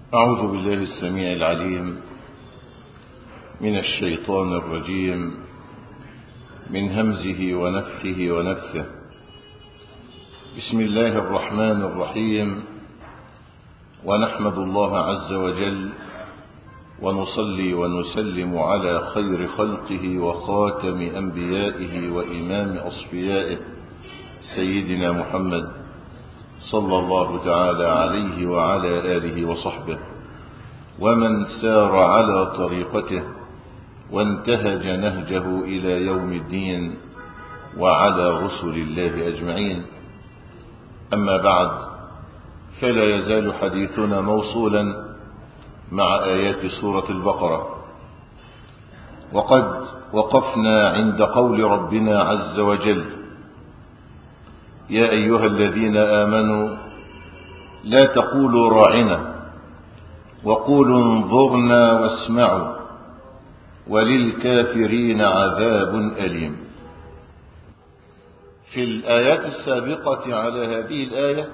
أعوذ بالله السميع العليم من الشيطان الرجيم من همزه ونفخه ونفثه بسم الله الرحمن الرحيم ونحمد الله عز وجل ونصلي ونسلم على خير خلقه وخاتم أنبيائه وإمام أصفيائه سيدنا محمد صلى الله تعالى عليه وعلى آله وصحبه ومن سار على طريقته وانتهج نهجه إلى يوم الدين وعلى رسل الله أجمعين أما بعد فلا يزال حديثنا موصولا مع آيات سورة البقرة وقد وقفنا عند قول ربنا عز وجل يا أيها الذين آمنوا لا تقولوا راعنا وقولوا انظرنا واسمعوا وللكافرين عذاب أليم في الآيات السابقة على هذه الآية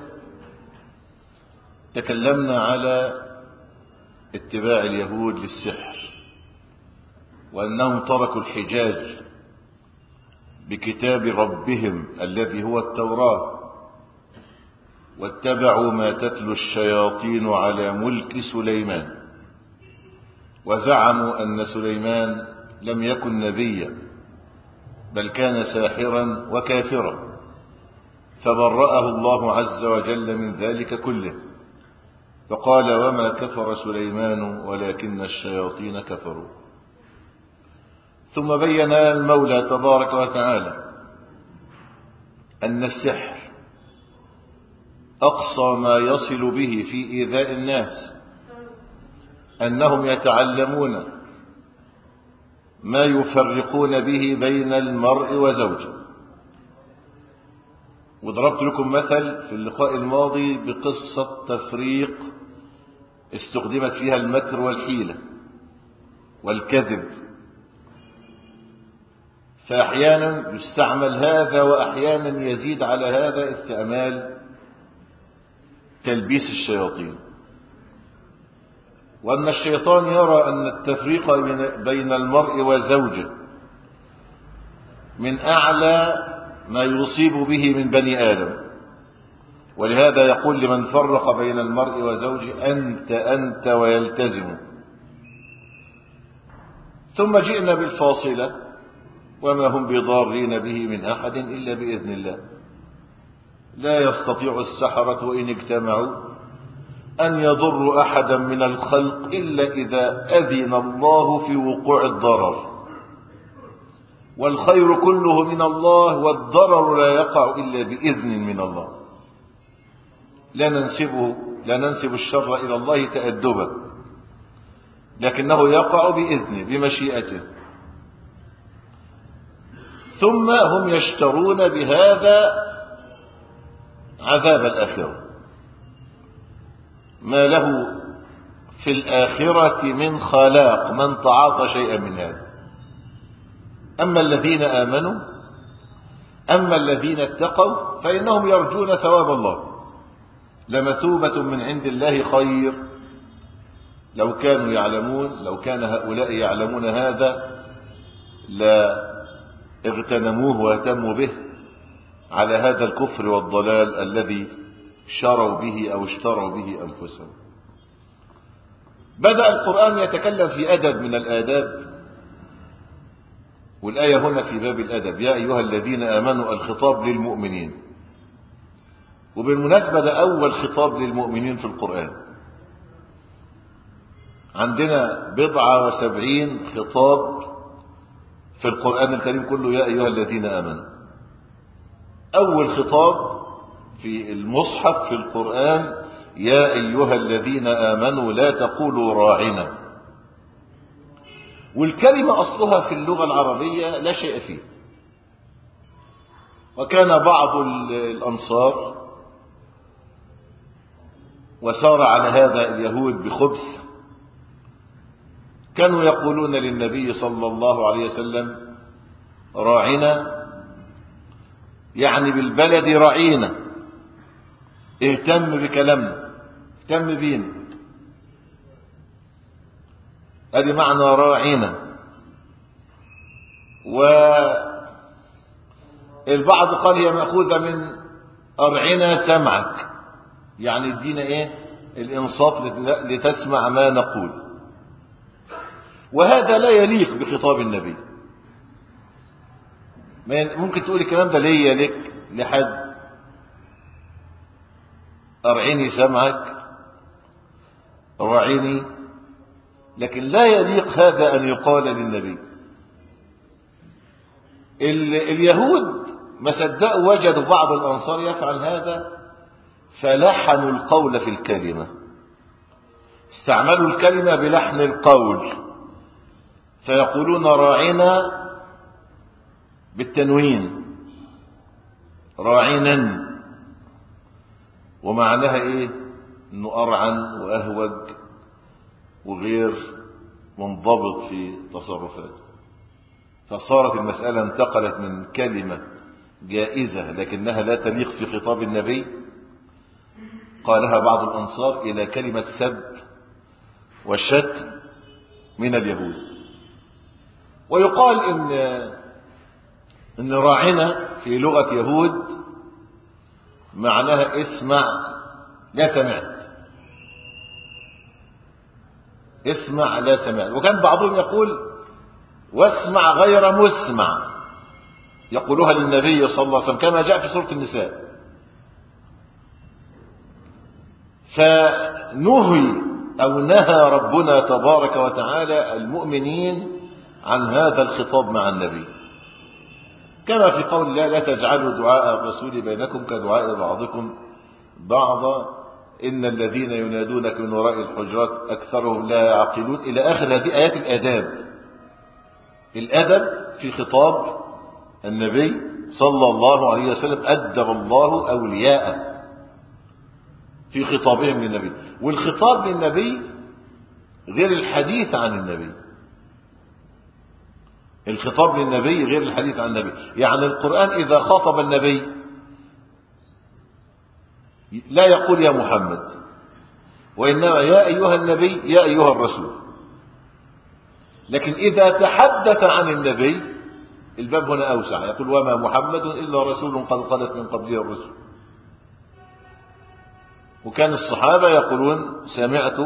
تكلمنا على اتباع اليهود للسحر وأنهم تركوا الحجاج بكتاب ربهم الذي هو التوراة واتبعوا ما تتلو الشياطين على ملك سليمان وزعموا أن سليمان لم يكن نبيا بل كان ساحرا وكافرا فبرأه الله عز وجل من ذلك كله فقال وما كفر سليمان ولكن الشياطين كفروا ثم بين المولى تبارك وتعالى أن السحر أقصى ما يصل به في إيذاء الناس أنهم يتعلمون ما يفرقون به بين المرء وزوجه وضربت لكم مثل في اللقاء الماضي بقصة تفريق استخدمت فيها المكر والحيلة والكذب فأحيانا يستعمل هذا وأحيانا يزيد على هذا استعمال تلبيس الشياطين وأن الشيطان يرى أن التفريق بين المرء وزوجه من أعلى ما يصيب به من بني آدم ولهذا يقول لمن فرق بين المرء وزوجه أنت أنت ويلتزم ثم جئنا بالفاصلة وما هم بضارين به من أحد إلا بإذن الله لا يستطيع السحرة وإن اجتمعوا أن يضروا أحدا من الخلق إلا إذا أذن الله في وقوع الضرر والخير كله من الله والضرر لا يقع إلا بإذن من الله لا ننسبه لا ننسب الشر إلى الله تأدبا لكنه يقع بإذنه بمشيئته ثم هم يشترون بهذا عذاب الآخرة ما له في الآخرة من خلاق من تعاطى شيئا من هذا أما الذين آمنوا أما الذين اتقوا فإنهم يرجون ثواب الله لمثوبة من عند الله خير لو كانوا يعلمون لو كان هؤلاء يعلمون هذا لا اغتنموه واهتموا به على هذا الكفر والضلال الذي شروا به أو اشتروا به أنفسهم بدأ القرآن يتكلم في أدب من الآداب والآية هنا في باب الأدب يا أيها الذين آمنوا الخطاب للمؤمنين وبالمناسبة ده أول خطاب للمؤمنين في القرآن عندنا بضعة وسبعين خطاب في القرآن الكريم كله يا أيها الذين آمنوا أول خطاب في المصحف في القرآن يا أيها الذين آمنوا لا تقولوا راعنا والكلمة أصلها في اللغة العربية لا شيء فيه وكان بعض الأنصار وسار على هذا اليهود بخبث كانوا يقولون للنبي صلى الله عليه وسلم راعنا يعني بالبلد رعينا اهتم بكلامنا اهتم بينا هذه معنى راعنا والبعض قال هي مأخوذة من أرعنا سمعك يعني ادينا ايه الانصات لتسمع ما نقول وهذا لا يليق بخطاب النبي ممكن تقول الكلام ده ليا لك لحد أرعيني سمعك راعيني لكن لا يليق هذا أن يقال للنبي اليهود ما صدقوا وجدوا بعض الأنصار يفعل هذا فلحنوا القول في الكلمة استعملوا الكلمة بلحن القول فيقولون راعنا بالتنوين راعنا ومعناها ايه انه ارعن واهوج وغير منضبط في تصرفاته فصارت المسألة انتقلت من كلمة جائزة لكنها لا تليق في خطاب النبي قالها بعض الأنصار إلى كلمة سب والشتم من اليهود ويقال إن إن راعنا في لغة يهود معناها اسمع لا سمعت اسمع لا سمعت وكان بعضهم يقول واسمع غير مسمع يقولها للنبي صلى الله عليه وسلم كما جاء في سورة النساء فنهي أو نهى ربنا تبارك وتعالى المؤمنين عن هذا الخطاب مع النبي كما في قول الله لا تجعلوا دعاء الرسول بينكم كدعاء بعضكم بعضا إن الذين ينادونك من وراء الحجرات أكثرهم لا يعقلون إلى آخر هذه آيات الآداب الأدب في خطاب النبي صلى الله عليه وسلم أدب الله أولياءه في خطابهم للنبي والخطاب للنبي غير الحديث عن النبي الخطاب للنبي غير الحديث عن النبي يعني القرآن إذا خاطب النبي لا يقول يا محمد وإنما يا أيها النبي يا أيها الرسول لكن إذا تحدث عن النبي الباب هنا أوسع يقول وما محمد إلا رسول قد خلت من قبله الرسل وكان الصحابة يقولون سمعت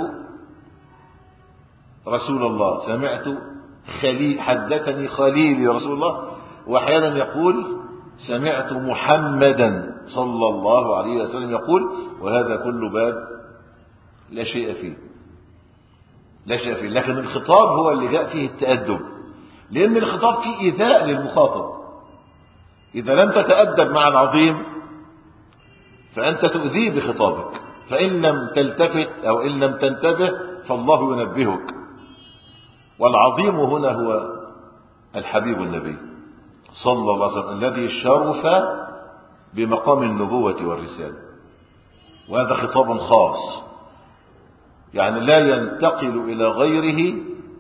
رسول الله سمعت خليل حدثني خليلي رسول الله وأحيانا يقول سمعت محمدا صلى الله عليه وسلم يقول وهذا كل باب لا شيء فيه لا شيء فيه لكن الخطاب هو اللي جاء فيه التأدب لأن الخطاب فيه إيذاء للمخاطب إذا لم تتأدب مع العظيم فأنت تؤذيه بخطابك فإن لم تلتفت أو إن لم تنتبه فالله ينبهك والعظيم هنا هو الحبيب النبي صلى الله عليه وسلم الذي شرف بمقام النبوة والرسالة وهذا خطاب خاص يعني لا ينتقل إلى غيره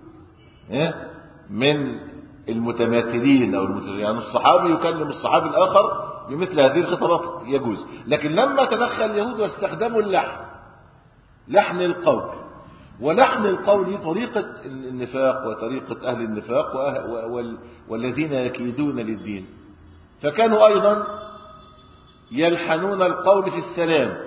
من المتماثلين أو المتماثلين يعني الصحابي يكلم الصحابي الآخر بمثل هذه الخطابات يجوز لكن لما تدخل اليهود واستخدموا اللحن لحن القول ولحن القول طريقة النفاق وطريقة أهل النفاق والذين يكيدون للدين فكانوا أيضا يلحنون القول في السلام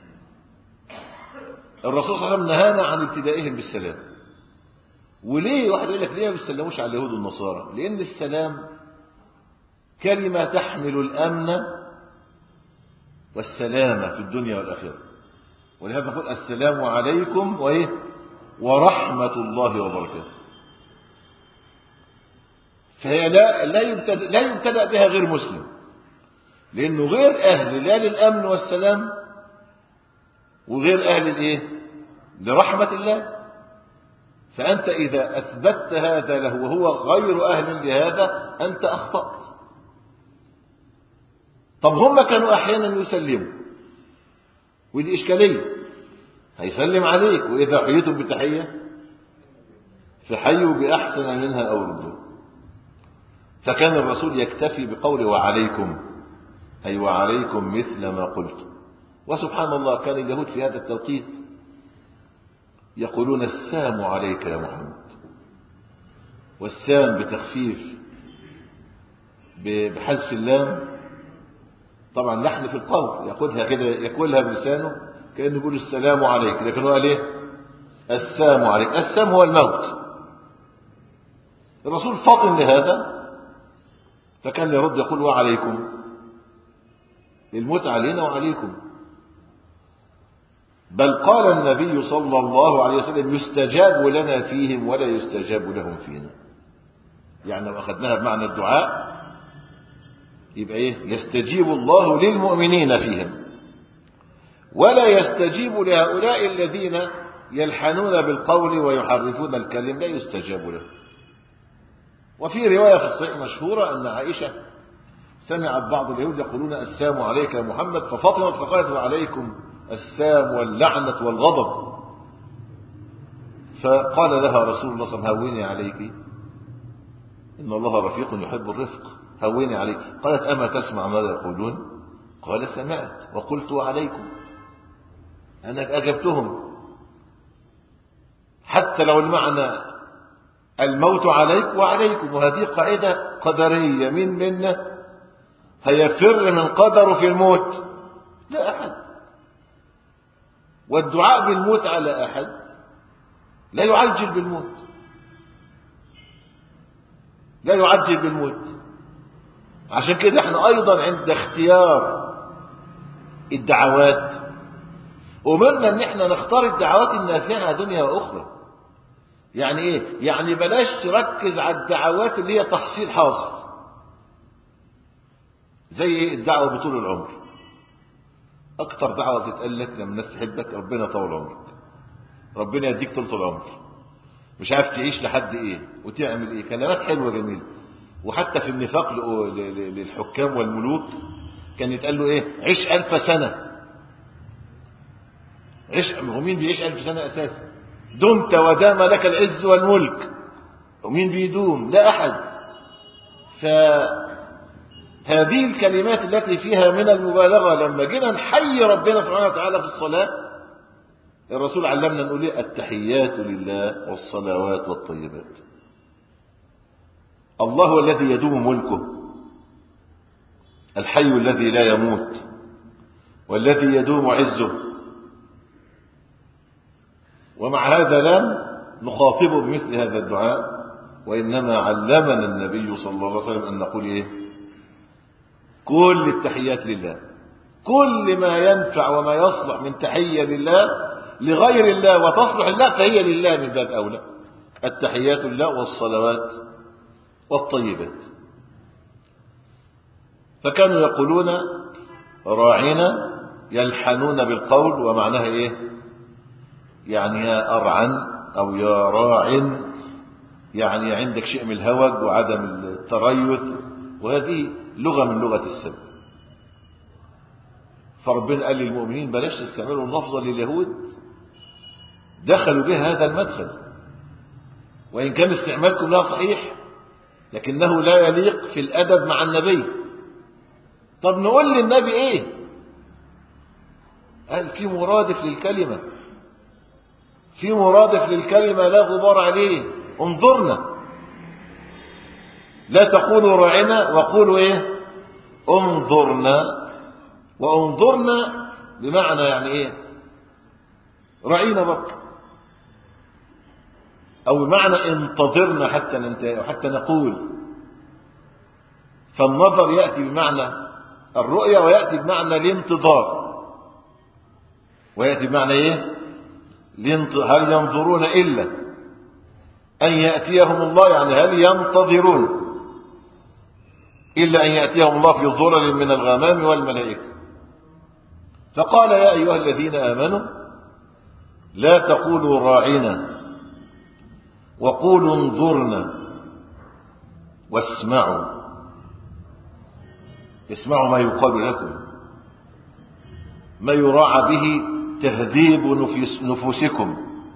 الرسول صلى الله عليه وسلم نهانا عن ابتدائهم بالسلام وليه واحد يقول لك ليه ما بيسلموش على اليهود والنصارى لأن السلام كلمة تحمل الأمن والسلامة في الدنيا والآخرة ولهذا نقول السلام عليكم وإيه ورحمة الله وبركاته فهي لا لا يبتدأ, لا يبتدأ بها غير مسلم لأنه غير أهل لا للأمن والسلام وغير أهل الإيه لرحمة الله فأنت إذا أثبتت هذا له وهو غير أهل لهذا أنت أخطأت طب هم كانوا أحيانا يسلموا ودي إشكالية هيسلم عليك وإذا حييتم بتحية فحيوا بأحسن منها أو ردوا فكان الرسول يكتفي بقوله وعليكم أي وعليكم مثل ما قلت وسبحان الله كان اليهود في هذا التوقيت يقولون السلام عليك يا محمد والسام بتخفيف بحذف اللام طبعا لحن في القول ياخدها كده ياكلها بلسانه كانه يقول السلام عليك لكن هو قال ايه السام عليك السام هو الموت الرسول فاطن لهذا فكان يرد يقول وعليكم الموت علينا وعليكم بل قال النبي صلى الله عليه وسلم يستجاب لنا فيهم ولا يستجاب لهم فينا يعني لو أخذناها بمعنى الدعاء يبقى إيه يستجيب الله للمؤمنين فيهم ولا يستجيب لهؤلاء الذين يلحنون بالقول ويحرفون الكلم لا يستجاب لهم وفي رواية في الصحيح مشهورة أن عائشة سمعت بعض اليهود يقولون السلام عليك يا محمد ففطنت فقالت وعليكم السام واللعنة والغضب فقال لها رسول الله صلى الله عليه وسلم هوني عليك إن الله رفيق يحب الرفق هوني عليك قالت أما تسمع ماذا يقولون قال سمعت وقلت عليكم أنا أجبتهم حتى لو المعنى الموت عليك وعليكم وهذه قاعدة قدرية من منا هيفر من قدره في الموت لا أحد والدعاء بالموت على أحد لا يعجل بالموت لا يعجل بالموت عشان كده احنا أيضا عند اختيار الدعوات أمرنا ان احنا نختار الدعوات النافعة دنيا وأخرى يعني ايه يعني بلاش تركز على الدعوات اللي هي تحصيل حاصل زي الدعوة بطول العمر اكتر دعوة بتتقال لك لما الناس تحبك ربنا طول عمرك ربنا يديك طول العمر مش عارف تعيش لحد ايه وتعمل ايه كلمات حلوة جميلة وحتى في النفاق للحكام والملوك كان يتقال له ايه عيش الف سنة عيش ومين بيعيش الف سنة اساسا دمت ودام لك العز والملك ومين بيدوم لا احد فهذه الكلمات التي فيها من المبالغة لما جينا نحيي ربنا سبحانه وتعالى في الصلاة الرسول علمنا نقول ايه التحيات لله والصلوات والطيبات الله الذي يدوم ملكه الحي الذي لا يموت والذي يدوم عزه ومع هذا لم نخاطبه بمثل هذا الدعاء وإنما علمنا النبي صلى الله عليه وسلم أن نقول إيه كل التحيات لله كل ما ينفع وما يصلح من تحية لله لغير الله وتصلح الله فهي لله من باب أولى التحيات لله والصلوات والطيبات فكانوا يقولون راعنا يلحنون بالقول ومعناها ايه يعني يا أرعن أو يا راع يعني عندك شيء من الهوج وعدم التريث وهذه لغة من لغة السب فربنا قال للمؤمنين بلاش تستعملوا اللفظة لليهود دخلوا بها هذا المدخل وإن كان استعمالكم لها صحيح لكنه لا يليق في الأدب مع النبي طب نقول للنبي إيه قال في مرادف للكلمة في مرادف للكلمة لا غبار عليه انظرنا لا تقولوا راعنا وقولوا ايه انظرنا وانظرنا بمعنى يعني ايه راعينا برضه او بمعنى انتظرنا حتى ننتهي وحتى نقول فالنظر يأتي بمعنى الرؤية ويأتي بمعنى الانتظار ويأتي بمعنى ايه هل ينظرون إلا أن يأتيهم الله يعني هل ينتظرون إلا أن يأتيهم الله في ظلل من الغمام والملائكة فقال يا أيها الذين آمنوا لا تقولوا راعنا وقولوا انظرنا واسمعوا اسمعوا ما يقال لكم ما يراعى به تهذيب نفوسكم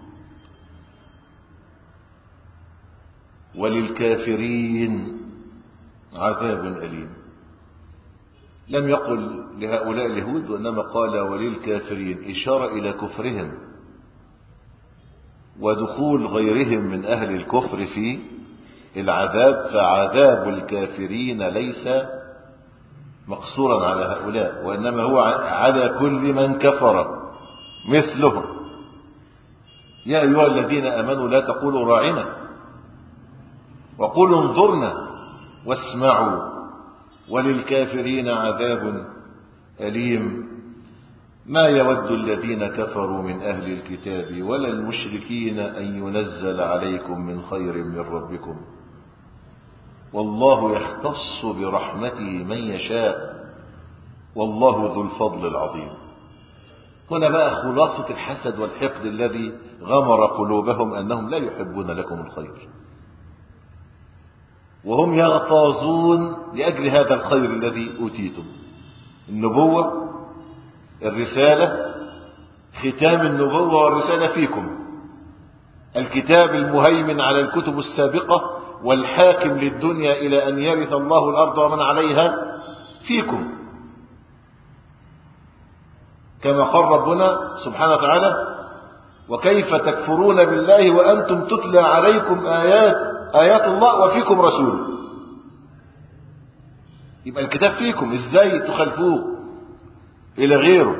وللكافرين عذاب أليم لم يقل لهؤلاء اليهود وإنما قال وللكافرين إشارة إلى كفرهم ودخول غيرهم من أهل الكفر في العذاب فعذاب الكافرين ليس مقصورا على هؤلاء وإنما هو على كل من كفر مثلهم يا أيها الذين آمنوا لا تقولوا راعنا وقولوا انظرنا واسمعوا وللكافرين عذاب أليم ما يود الذين كفروا من أهل الكتاب ولا المشركين أن ينزل عليكم من خير من ربكم والله يختص برحمته من يشاء والله ذو الفضل العظيم هنا بقى خلاصة الحسد والحقد الذي غمر قلوبهم أنهم لا يحبون لكم الخير وهم يغتاظون لأجل هذا الخير الذي أوتيتم النبوة الرسالة ختام النبوة والرسالة فيكم الكتاب المهيمن على الكتب السابقة والحاكم للدنيا إلى أن يرث الله الأرض ومن عليها فيكم كما قال ربنا سبحانه وتعالى وكيف تكفرون بالله وأنتم تتلى عليكم آيات آيات الله وفيكم رسول يبقى الكتاب فيكم ازاي تخالفوه إلى غيره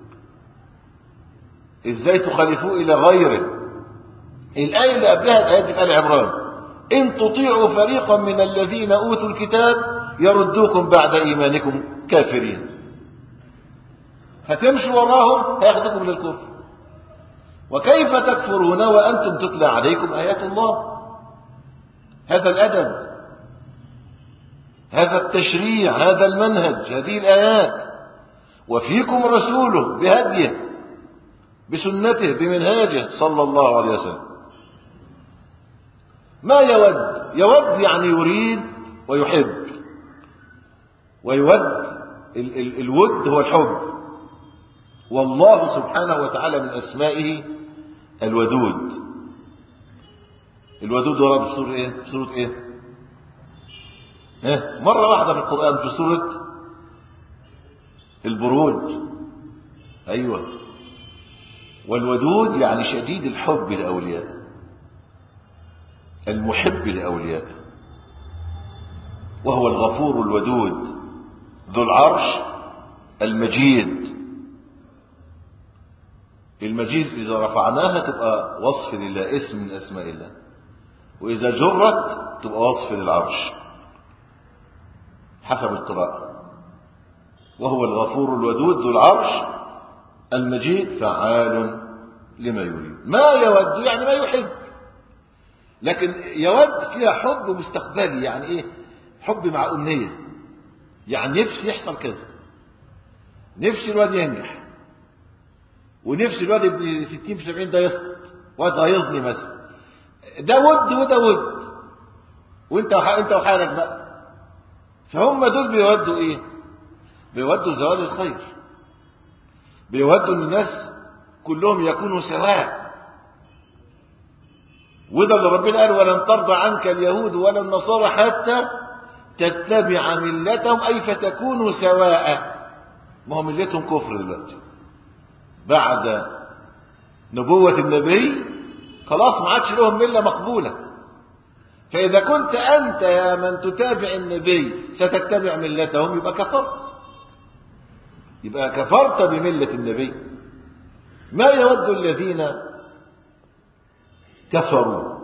ازاي تخالفوه إلى غيره الآية اللي قبلها الآيات دي في آل عمران إن تطيعوا فريقا من الذين أوتوا الكتاب يردوكم بعد إيمانكم كافرين هتمشوا وراهم هياخدوكم للكفر وكيف تكفرون وأنتم تتلى عليكم آيات الله هذا الأدب هذا التشريع هذا المنهج هذه الآيات وفيكم رسوله بهديه بسنته بمنهاجه صلى الله عليه وسلم ما يود يود يعني يريد ويحب ويود ال ال الود هو الحب والله سبحانه وتعالى من أسمائه الودود الودود ورد في سورة ايه في سورة ايه ها مرة واحدة في القرآن في سورة البروج ايوه والودود يعني شديد الحب لأولياء المحب لأولياء وهو الغفور الودود ذو العرش المجيد المجيد إذا رفعناها تبقى وصف لله اسم من أسماء الله وإذا جرت تبقى وصف للعرش حسب القراءة وهو الغفور الودود ذو العرش المجيد فعال لما يريد ما يود يعني ما يحب لكن يود فيها حب مستقبلي يعني ايه حب مع أمنية يعني نفسي يحصل كذا نفسي الواد ينجح ونفسي الواد ابن 60 في 70 ده يسقط واد غيظني مثلا ده ود وده ود وانت انت وحالك بقى فهم دول بيودوا ايه بيودوا زوال الخير بيودوا ان الناس كلهم يكونوا سواء وده اللي ربنا قال ولن ترضى عنك اليهود ولا النصارى حتى تتبع ملتهم اي فتكونوا سواء ما هو ملتهم كفر دلوقتي بعد نبوة النبي خلاص ما عادش لهم ملة مقبولة فإذا كنت أنت يا من تتابع النبي ستتبع ملتهم يبقى كفرت يبقى كفرت بملة النبي ما يود الذين كفروا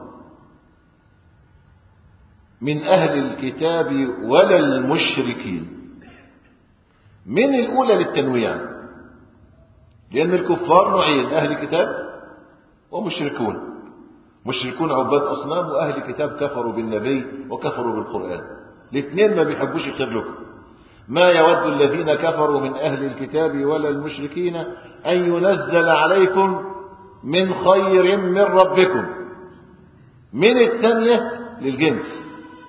من أهل الكتاب ولا المشركين من الأولى للتنويع لأن الكفار نوعين أهل كتاب ومشركون مشركون عباد أصنام وأهل كتاب كفروا بالنبي وكفروا بالقرآن الاثنين ما بيحبوش الخير لكم ما يود الذين كفروا من أهل الكتاب ولا المشركين أن ينزل عليكم من خير من ربكم من التانية للجنس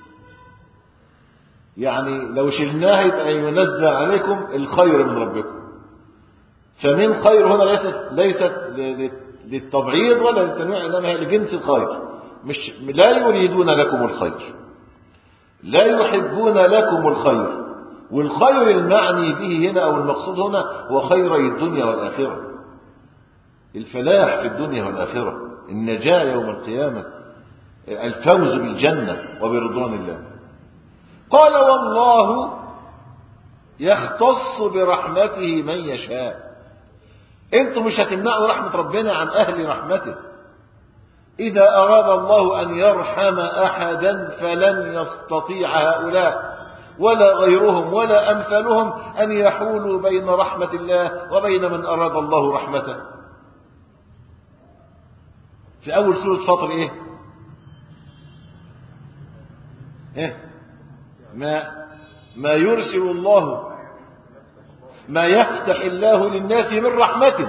يعني لو شلناها يبقى ينزل عليكم الخير من ربكم فمن خير هنا ليست ليست للتبعيض ولا للتنويع انما هي لجنس الخير مش لا يريدون لكم الخير لا يحبون لكم الخير والخير المعني به هنا او المقصود هنا هو خيري الدنيا والاخره الفلاح في الدنيا والاخره النجاه يوم القيامه الفوز بالجنة وبرضوان الله قال والله يختص برحمته من يشاء انتوا مش هتمنعوا رحمة ربنا عن اهل رحمته اذا اراد الله ان يرحم احدا فلن يستطيع هؤلاء ولا غيرهم ولا امثالهم ان يحولوا بين رحمة الله وبين من اراد الله رحمته في اول سورة فطر ايه ايه ما ما يرسل الله ما يفتح الله للناس من رحمته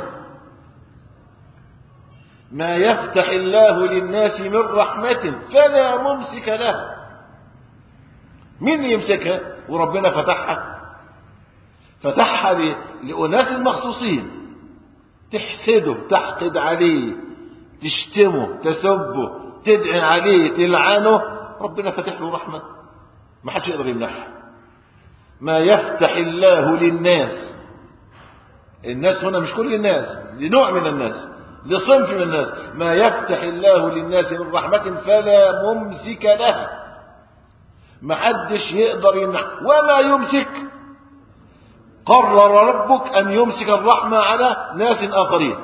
ما يفتح الله للناس من رحمة فلا ممسك له مين يمسكها وربنا فتحها فتحها لأناس مخصوصين تحسده تحقد عليه تشتمه تسبه تدعي عليه تلعنه ربنا فتح له رحمة ما حدش يقدر يمنعها ما يفتح الله للناس الناس هنا مش كل الناس لنوع من الناس لصنف من الناس ما يفتح الله للناس من رحمة فلا ممسك لها ما حدش يقدر يمنع وما يمسك قرر ربك أن يمسك الرحمة على ناس آخرين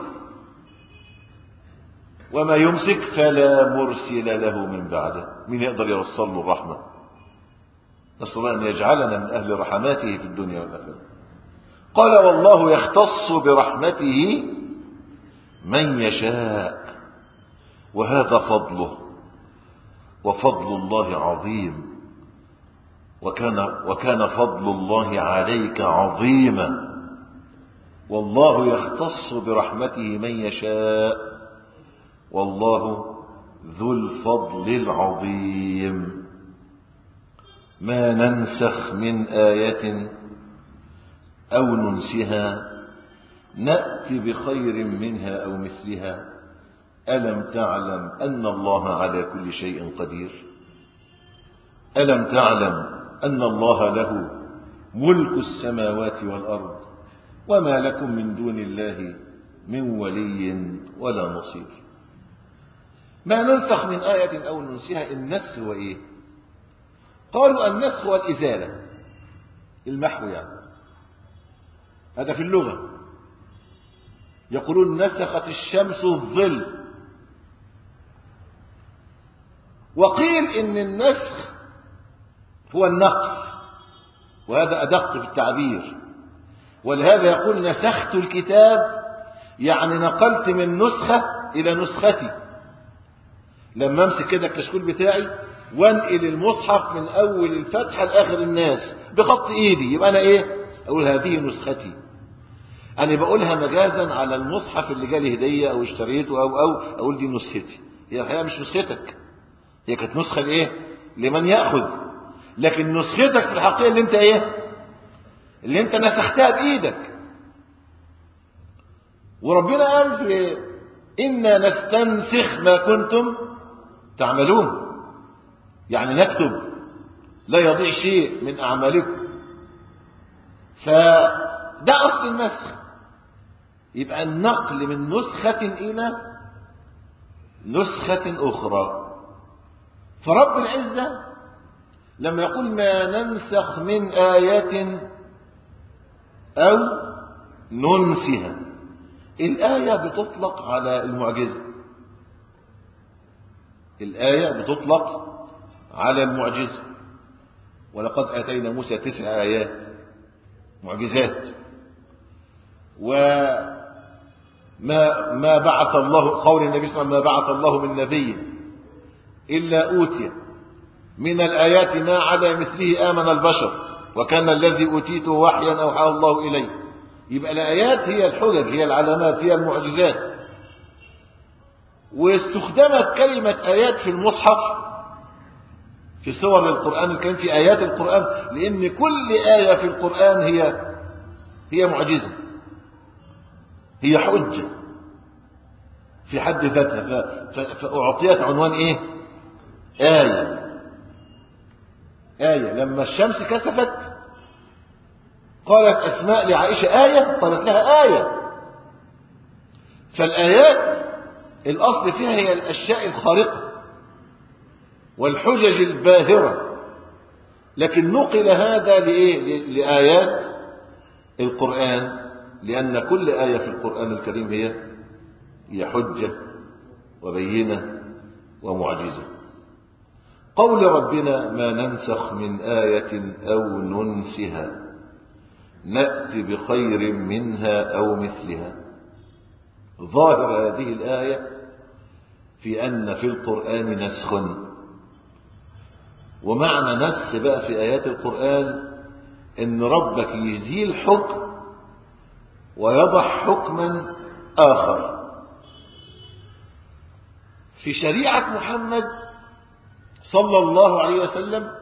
وما يمسك فلا مرسل له من بعده من يقدر يوصل له الرحمة نسأل الله أن يجعلنا من أهل رحماته في الدنيا والآخرة قال والله يختص برحمته من يشاء وهذا فضله وفضل الله عظيم وكان وكان فضل الله عليك عظيما والله يختص برحمته من يشاء والله ذو الفضل العظيم ما ننسخ من آية أو ننسها نأتي بخير منها أو مثلها ألم تعلم أن الله على كل شيء قدير ألم تعلم أن الله له ملك السماوات والأرض وما لكم من دون الله من ولي ولا نصير ما ننسخ من آية أو ننسها النسخ هو إيه قالوا النسخ هو الإزالة المحو يعني هذا في اللغة يقولون نسخت الشمس الظل وقيل إن النسخ هو النقل وهذا أدق في التعبير ولهذا يقول نسخت الكتاب يعني نقلت من نسخة إلى نسختي لما امسك كده الكشكول بتاعي وانقل المصحف من أول الفتحة لآخر الناس بخط إيدي يبقى أنا إيه أقول هذه نسختي أنا بقولها مجازا على المصحف اللي جالي هدية أو اشتريته أو أو أقول دي نسختي هي الحقيقة مش نسختك هي كانت نسخة لإيه لمن يأخذ لكن نسختك في الحقيقة اللي انت ايه اللي انت نسختها بايدك وربنا قال في إنا نستنسخ ما كنتم تعملون يعني نكتب لا يضيع شيء من أعمالكم فده أصل النسخ يبقى النقل من نسخة إلى نسخة أخرى فرب العزة لما يقول ما ننسخ من آية أو ننسها الآية بتطلق على المعجزة الآية بتطلق على المعجزة ولقد آتينا موسى تسع آيات معجزات وما ما بعث الله قول النبي صلى الله عليه وسلم ما بعث الله من نبي إلا أوتي من الآيات ما على مثله آمن البشر وكان الذي أوتيته وحيا أوحاه الله إليه يبقى الآيات هي الحجج هي العلامات هي المعجزات واستخدمت كلمة آيات في المصحف في سور القرآن الكريم في آيات القرآن لأن كل آية في القرآن هي هي معجزة هي حجة في حد ذاتها فأعطيت عنوان إيه آية آية لما الشمس كسفت قالت أسماء لعائشة آية قالت لها آية فالآيات الأصل فيها هي الأشياء الخارقة والحجج الباهرة لكن نقل هذا لإيه؟ لآيات القرآن لأن كل آية في القرآن الكريم هي هي حجة وبينة ومعجزة قول ربنا ما ننسخ من آية أو ننسها نأتي بخير منها أو مثلها ظاهر هذه الآية في أن في القرآن نسخ ومعنى نسخ بقى في آيات القرآن إن ربك يزيل حكم ويضع حكما آخر في شريعة محمد صلى الله عليه وسلم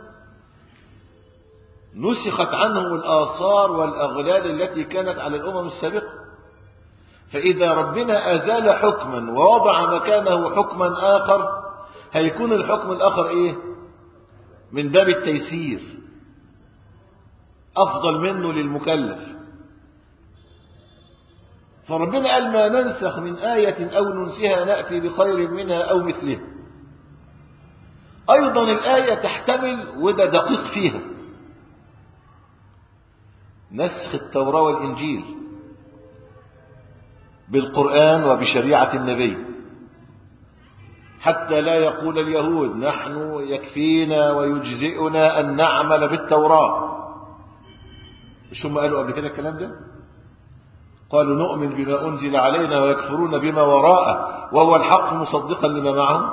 نسخت عنه الآثار والأغلال التي كانت على الأمم السابقة فإذا ربنا أزال حكما ووضع مكانه حكما آخر هيكون الحكم الآخر إيه من باب التيسير أفضل منه للمكلف فربنا قال ما ننسخ من آية أو ننسها نأتي بخير منها أو مثلها أيضا الآية تحتمل وده دقيق فيها نسخ التوراة والإنجيل بالقرآن وبشريعة النبي حتى لا يقول اليهود نحن يكفينا ويجزئنا أن نعمل بالتوراة مش هم قالوا قبل كده الكلام ده قالوا نؤمن بما أنزل علينا ويكفرون بما وراءه وهو الحق مصدقا لما معهم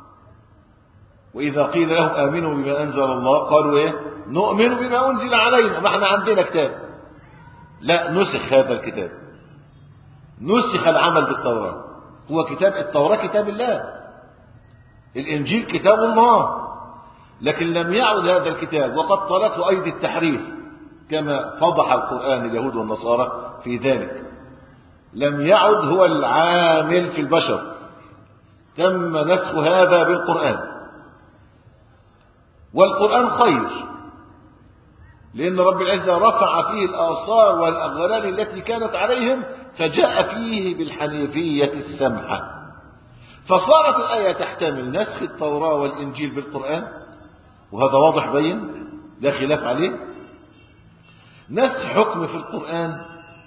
وإذا قيل لهم آمنوا بما أنزل الله قالوا إيه نؤمن بما أنزل علينا ما احنا عندنا كتاب لا نسخ هذا الكتاب نسخ العمل بالتوراة هو كتاب التوراة كتاب الله الإنجيل كتاب الله لكن لم يعد هذا الكتاب وقد طلته أيدي التحريف كما فضح القرآن اليهود والنصارى في ذلك لم يعد هو العامل في البشر تم نسخ هذا بالقرآن والقرآن خير لأن رب العزة رفع فيه الآثار والأغلال التي كانت عليهم فجاء فيه بالحنيفية السمحة فصارت الآية تحتمل نسخ التوراة والإنجيل بالقرآن وهذا واضح بين لا خلاف عليه نسخ حكم في القرآن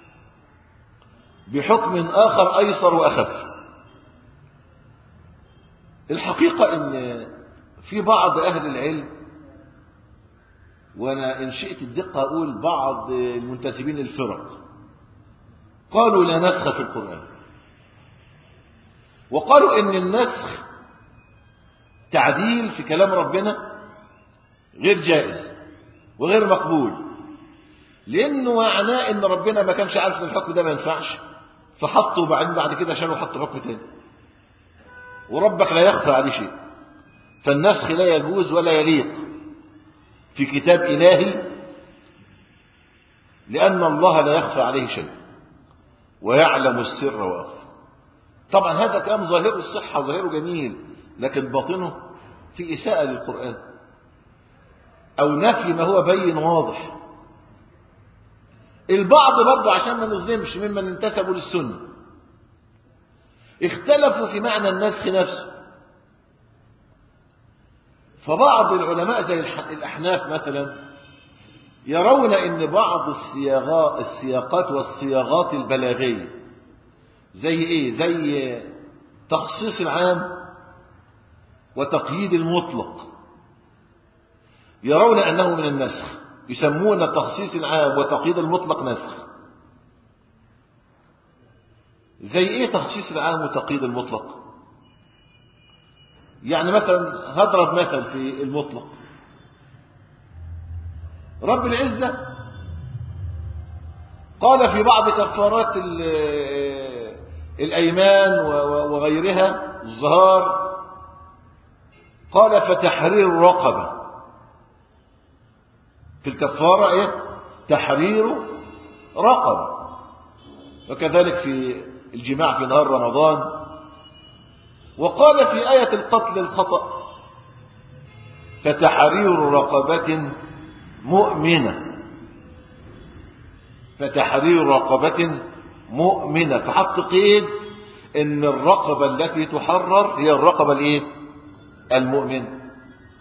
بحكم آخر أيسر وأخف الحقيقة أن في بعض أهل العلم وأنا إن شئت الدقة أقول بعض المنتسبين للفرق قالوا لا نسخ في القرآن وقالوا إن النسخ تعديل في كلام ربنا غير جائز وغير مقبول لأنه معناه إن ربنا ما كانش عارف إن الحكم ده ما ينفعش فحطه وبعدين بعد كده شالوا حطوا حكم تاني وربك لا يخفى عليه شيء فالنسخ لا يجوز ولا يليق في كتاب إلهي لأن الله لا يخفى عليه شيء ويعلم السر وأخفى طبعا هذا كلام ظاهره الصحة ظاهره جميل لكن باطنه في إساءة للقرآن أو نفي ما هو بين واضح البعض برضه عشان ما نظلمش ممن انتسبوا للسنة اختلفوا في معنى النسخ نفسه فبعض العلماء زي الأحناف مثلا يرون ان بعض الصياغات السياقات والصياغات البلاغية زي ايه زي تخصيص العام وتقييد المطلق يرون انه من النسخ يسمون تخصيص العام وتقييد المطلق نسخ زي ايه تخصيص العام وتقييد المطلق يعني مثلا هضرب مثل في المطلق رب العزة قال في بعض كفارات الأيمان وغيرها الظهار قال فتحرير رقبة في الكفارة ايه تحرير رقبة وكذلك في الجماع في نهار رمضان وقال في آية القتل الخطأ فتحرير رقبة مؤمنة فتحرير رقبة مؤمنة فحط قيد ان الرقبة التي تحرر هي الرقبة الايه المؤمنة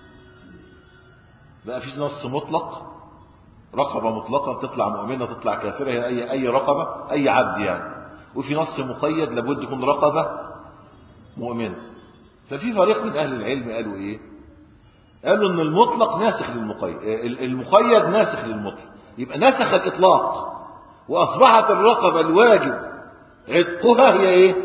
بقى في نص مطلق رقبة مطلقة تطلع مؤمنة تطلع كافرة هي أي, أي رقبة أي عبد يعني وفي نص مقيد لابد يكون رقبة مؤمنة ففي فريق من أهل العلم قالوا إيه قالوا ان المطلق ناسخ للمقيد المقيد ناسخ للمطلق يبقى نسخ الإطلاق وأصبحت الرقبة الواجب عتقها هي إيه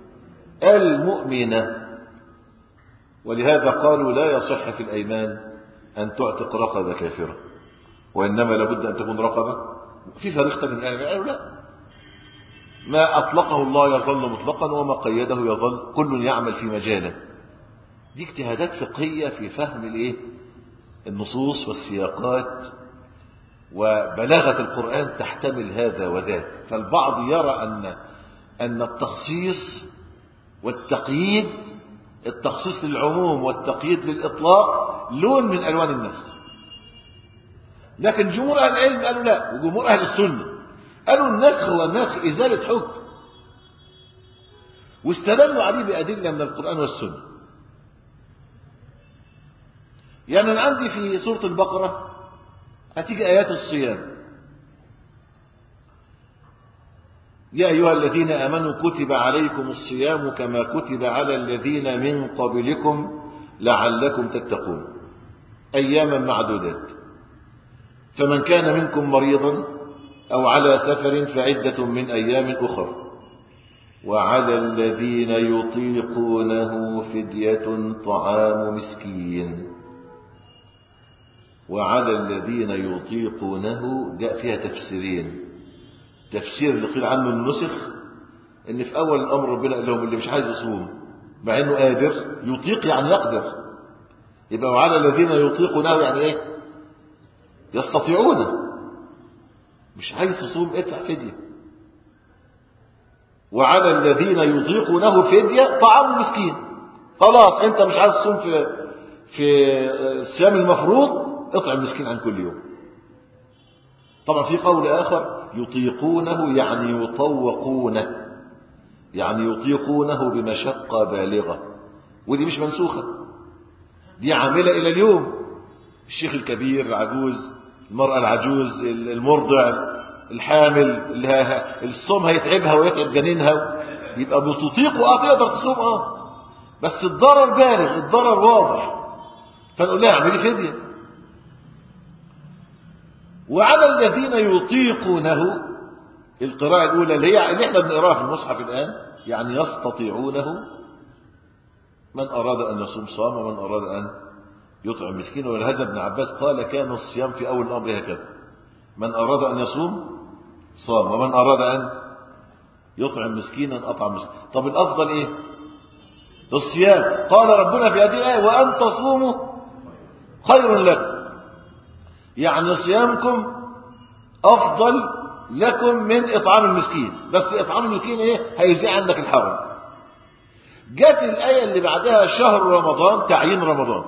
المؤمنة ولهذا قالوا لا يصح في الأيمان أن تعتق رقبة كافرة وإنما لابد أن تكون رقبة في فريق تاني من أهل قالوا لا ما أطلقه الله يظل مطلقا وما قيده يظل كل يعمل في مجاله دي اجتهادات فقهية في فهم الايه النصوص والسياقات وبلاغة القرآن تحتمل هذا وذاك فالبعض يرى أن أن التخصيص والتقييد التخصيص للعموم والتقييد للإطلاق لون من ألوان النسخ لكن جمهور أهل العلم قالوا لا وجمهور أهل السنة قالوا النسخ هو النسخ إزالة حكم واستدلوا عليه بأدلة من القرآن والسنة يعني أنا عندي في سورة البقرة هتيجي آيات الصيام يا أيها الذين آمنوا كتب عليكم الصيام كما كتب على الذين من قبلكم لعلكم تتقون أياما معدودات فمن كان منكم مريضا أو على سفر فعدة من أيام أخر وعلى الذين يطيقونه فدية طعام مسكين وعلى الذين يطيقونه جاء فيها تفسيرين تفسير اللي قيل عنه النسخ ان في اول الامر ربنا قال لهم اللي مش عايز يصوم مع انه قادر يطيق يعني يقدر يبقى وعلى الذين يطيقونه يعني ايه يستطيعون مش عايز تصوم ادفع فديه وعلى الذين يطيقونه فديه طعام مسكين خلاص انت مش عايز تصوم في في الصيام المفروض اطعم مسكين عن كل يوم طبعا في قول آخر يطيقونه يعني يطوقونه يعني يطيقونه بمشقة بالغة ودي مش منسوخة دي عاملة إلى اليوم الشيخ الكبير العجوز المرأة العجوز المرضع الحامل اللي الصوم هيتعبها ويتعب جنينها يبقى بتطيق اه تقدر تصوم اه بس الضرر بالغ الضرر واضح فنقول لها اعملي فديه وعلى الذين يطيقونه القراءة الأولى اللي هي اللي احنا بنقراها في المصحف الآن يعني يستطيعونه من أراد أن يصوم صام ومن أراد أن يطعم مسكين ولهذا ابن عباس قال كان الصيام في أول الأمر هكذا من أراد أن يصوم صام ومن أراد أن يطعم مسكينا أطعم مسكين طب الأفضل إيه الصيام قال ربنا في هذه الآية وأن تصوموا خير لكم يعني صيامكم أفضل لكم من إطعام المسكين بس إطعام المسكين إيه هيزيع عندك الحرم جت الآية اللي بعدها شهر رمضان تعيين رمضان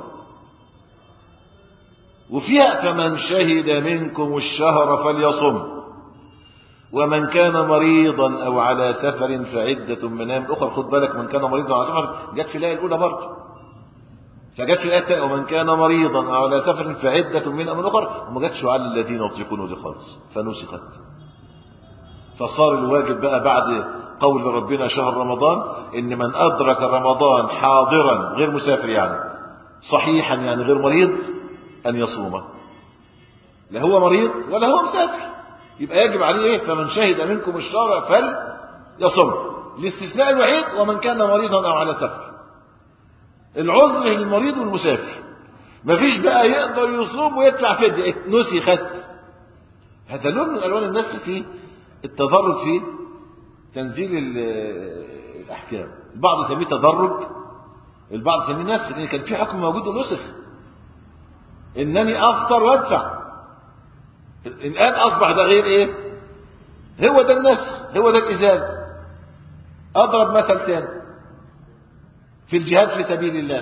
وفيها فمن شهد منكم الشهر فليصم ومن كان مريضا أو على سفر فعدة من أيام أخرى خد بالك من كان مريضا على سفر جت في الآية الأولى برضه فجت في الآية الثانية ومن كان مريضا أو على سفر فعدة من أمر أخر وما جاتش على الذين يطيقونه دي خالص فنسخت فصار الواجب بقى بعد قول ربنا شهر رمضان إن من أدرك رمضان حاضرا غير مسافر يعني صحيحا يعني غير مريض أن يصومه لا هو مريض ولا هو مسافر يبقى يجب عليه إيه فمن شهد منكم الشهر فليصم الاستثناء الوحيد ومن كان مريضا أو على سفر العذر للمريض والمسافر مفيش بقى يقدر يصوم ويدفع فدية نسخت هذا لون من الوان النسخ في التدرج في تنزيل الاحكام البعض يسميه تدرج البعض يسميه نسخ لان كان في حكم موجود ونسخ انني افطر وادفع الان اصبح ده غير ايه هو ده النسخ هو ده الازاله اضرب مثل تاني في الجهاد في سبيل الله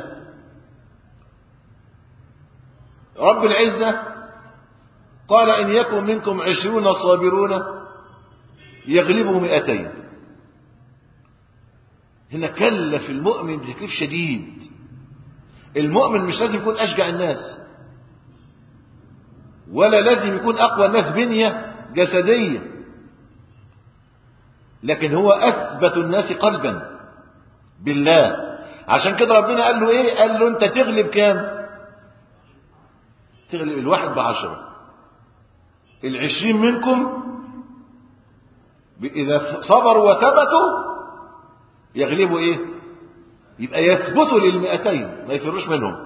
رب العزة قال إن يكن منكم عشرون صابرون يغلبوا مئتين هنا كلف المؤمن بتكليف شديد المؤمن مش لازم يكون أشجع الناس ولا لازم يكون أقوى الناس بنية جسدية لكن هو أثبت الناس قلبا بالله عشان كده ربنا قال له ايه قال له انت تغلب كام تغلب الواحد بعشرة العشرين منكم إذا صبروا وثبتوا يغلبوا ايه يبقى يثبتوا للمئتين ما يفروش منهم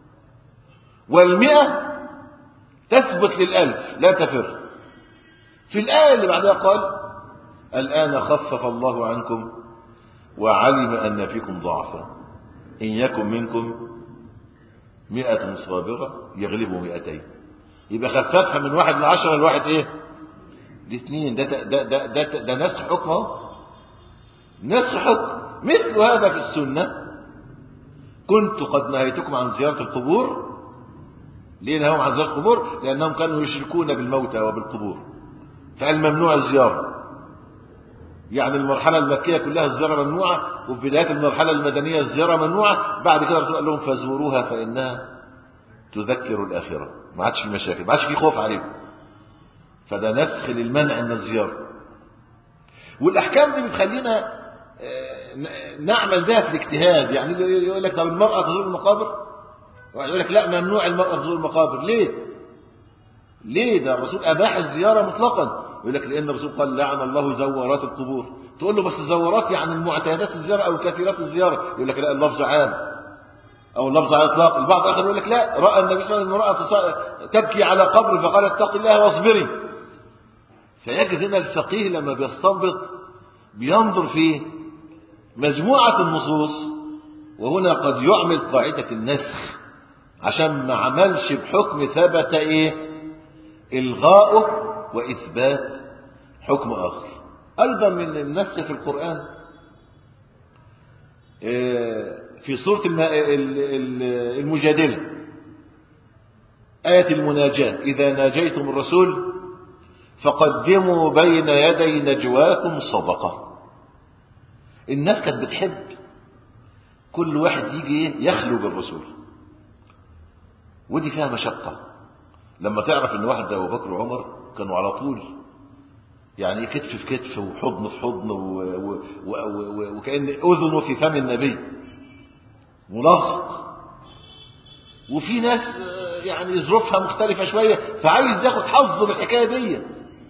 والمئة تثبت للألف لا تفر في الآية اللي بعدها قال الآن خفف الله عنكم وعلم أن فيكم ضعفا إن يكن منكم مئة صابرة يغلبوا مئتين يبقى خففها من واحد لعشرة لواحد ايه لاثنين ده ده ده ده, ده نسخ حكم اهو نسخ حكم مثل هذا في السنة كنت قد نهيتكم عن زيارة القبور ليه نهاهم عن زيارة القبور لأنهم كانوا يشركون بالموتى وبالقبور فقال ممنوع الزيارة يعني المرحلة المكية كلها الزيارة ممنوعة وفي بداية المرحلة المدنية الزيارة ممنوعة بعد كده الرسول قال لهم فزوروها فإنها تذكر الآخرة ما عادش في مشاكل ما عادش في خوف عليكم فده نسخ للمنع من الزيارة والأحكام دي بتخلينا نعمل بها في الاجتهاد يعني يقول لك طب المرأة تزور المقابر واحد يقول لك لا ممنوع المرأة تزور المقابر ليه ليه ده الرسول أباح الزيارة مطلقا يقول لك لأن الرسول قال لعن الله زوارات القبور تقول له بس الزوارات يعني المعتادات الزيارة أو الكثيرات الزيارة يقول لك لا اللفظ عام أو اللفظ على الإطلاق البعض الآخر يقول لك لا رأى النبي صلى الله عليه وسلم امرأة تبكي على قبر فقال اتق الله واصبري فيجد هنا الفقيه لما بيستنبط بينظر في مجموعة النصوص وهنا قد يعمل قاعدة النسخ عشان ما عملش بحكم ثبت ايه الغاؤه واثبات حكم اخر ايضا من النسخ في القرآن في سورة المجادلة آية المناجاة إذا ناجيتم الرسول فقدموا بين يدي نجواكم صدقة الناس كانت بتحب كل واحد يجي يخلو بالرسول ودي فيها مشقة لما تعرف ان واحد زي ابو بكر وعمر كانوا على طول يعني كتف في كتف وحضن في حضن و... و... و... وكأن أذنه في فم النبي ملاصق وفي ناس يعني ظروفها مختلفة شوية فعايز ياخد حظه بالحكاية ديت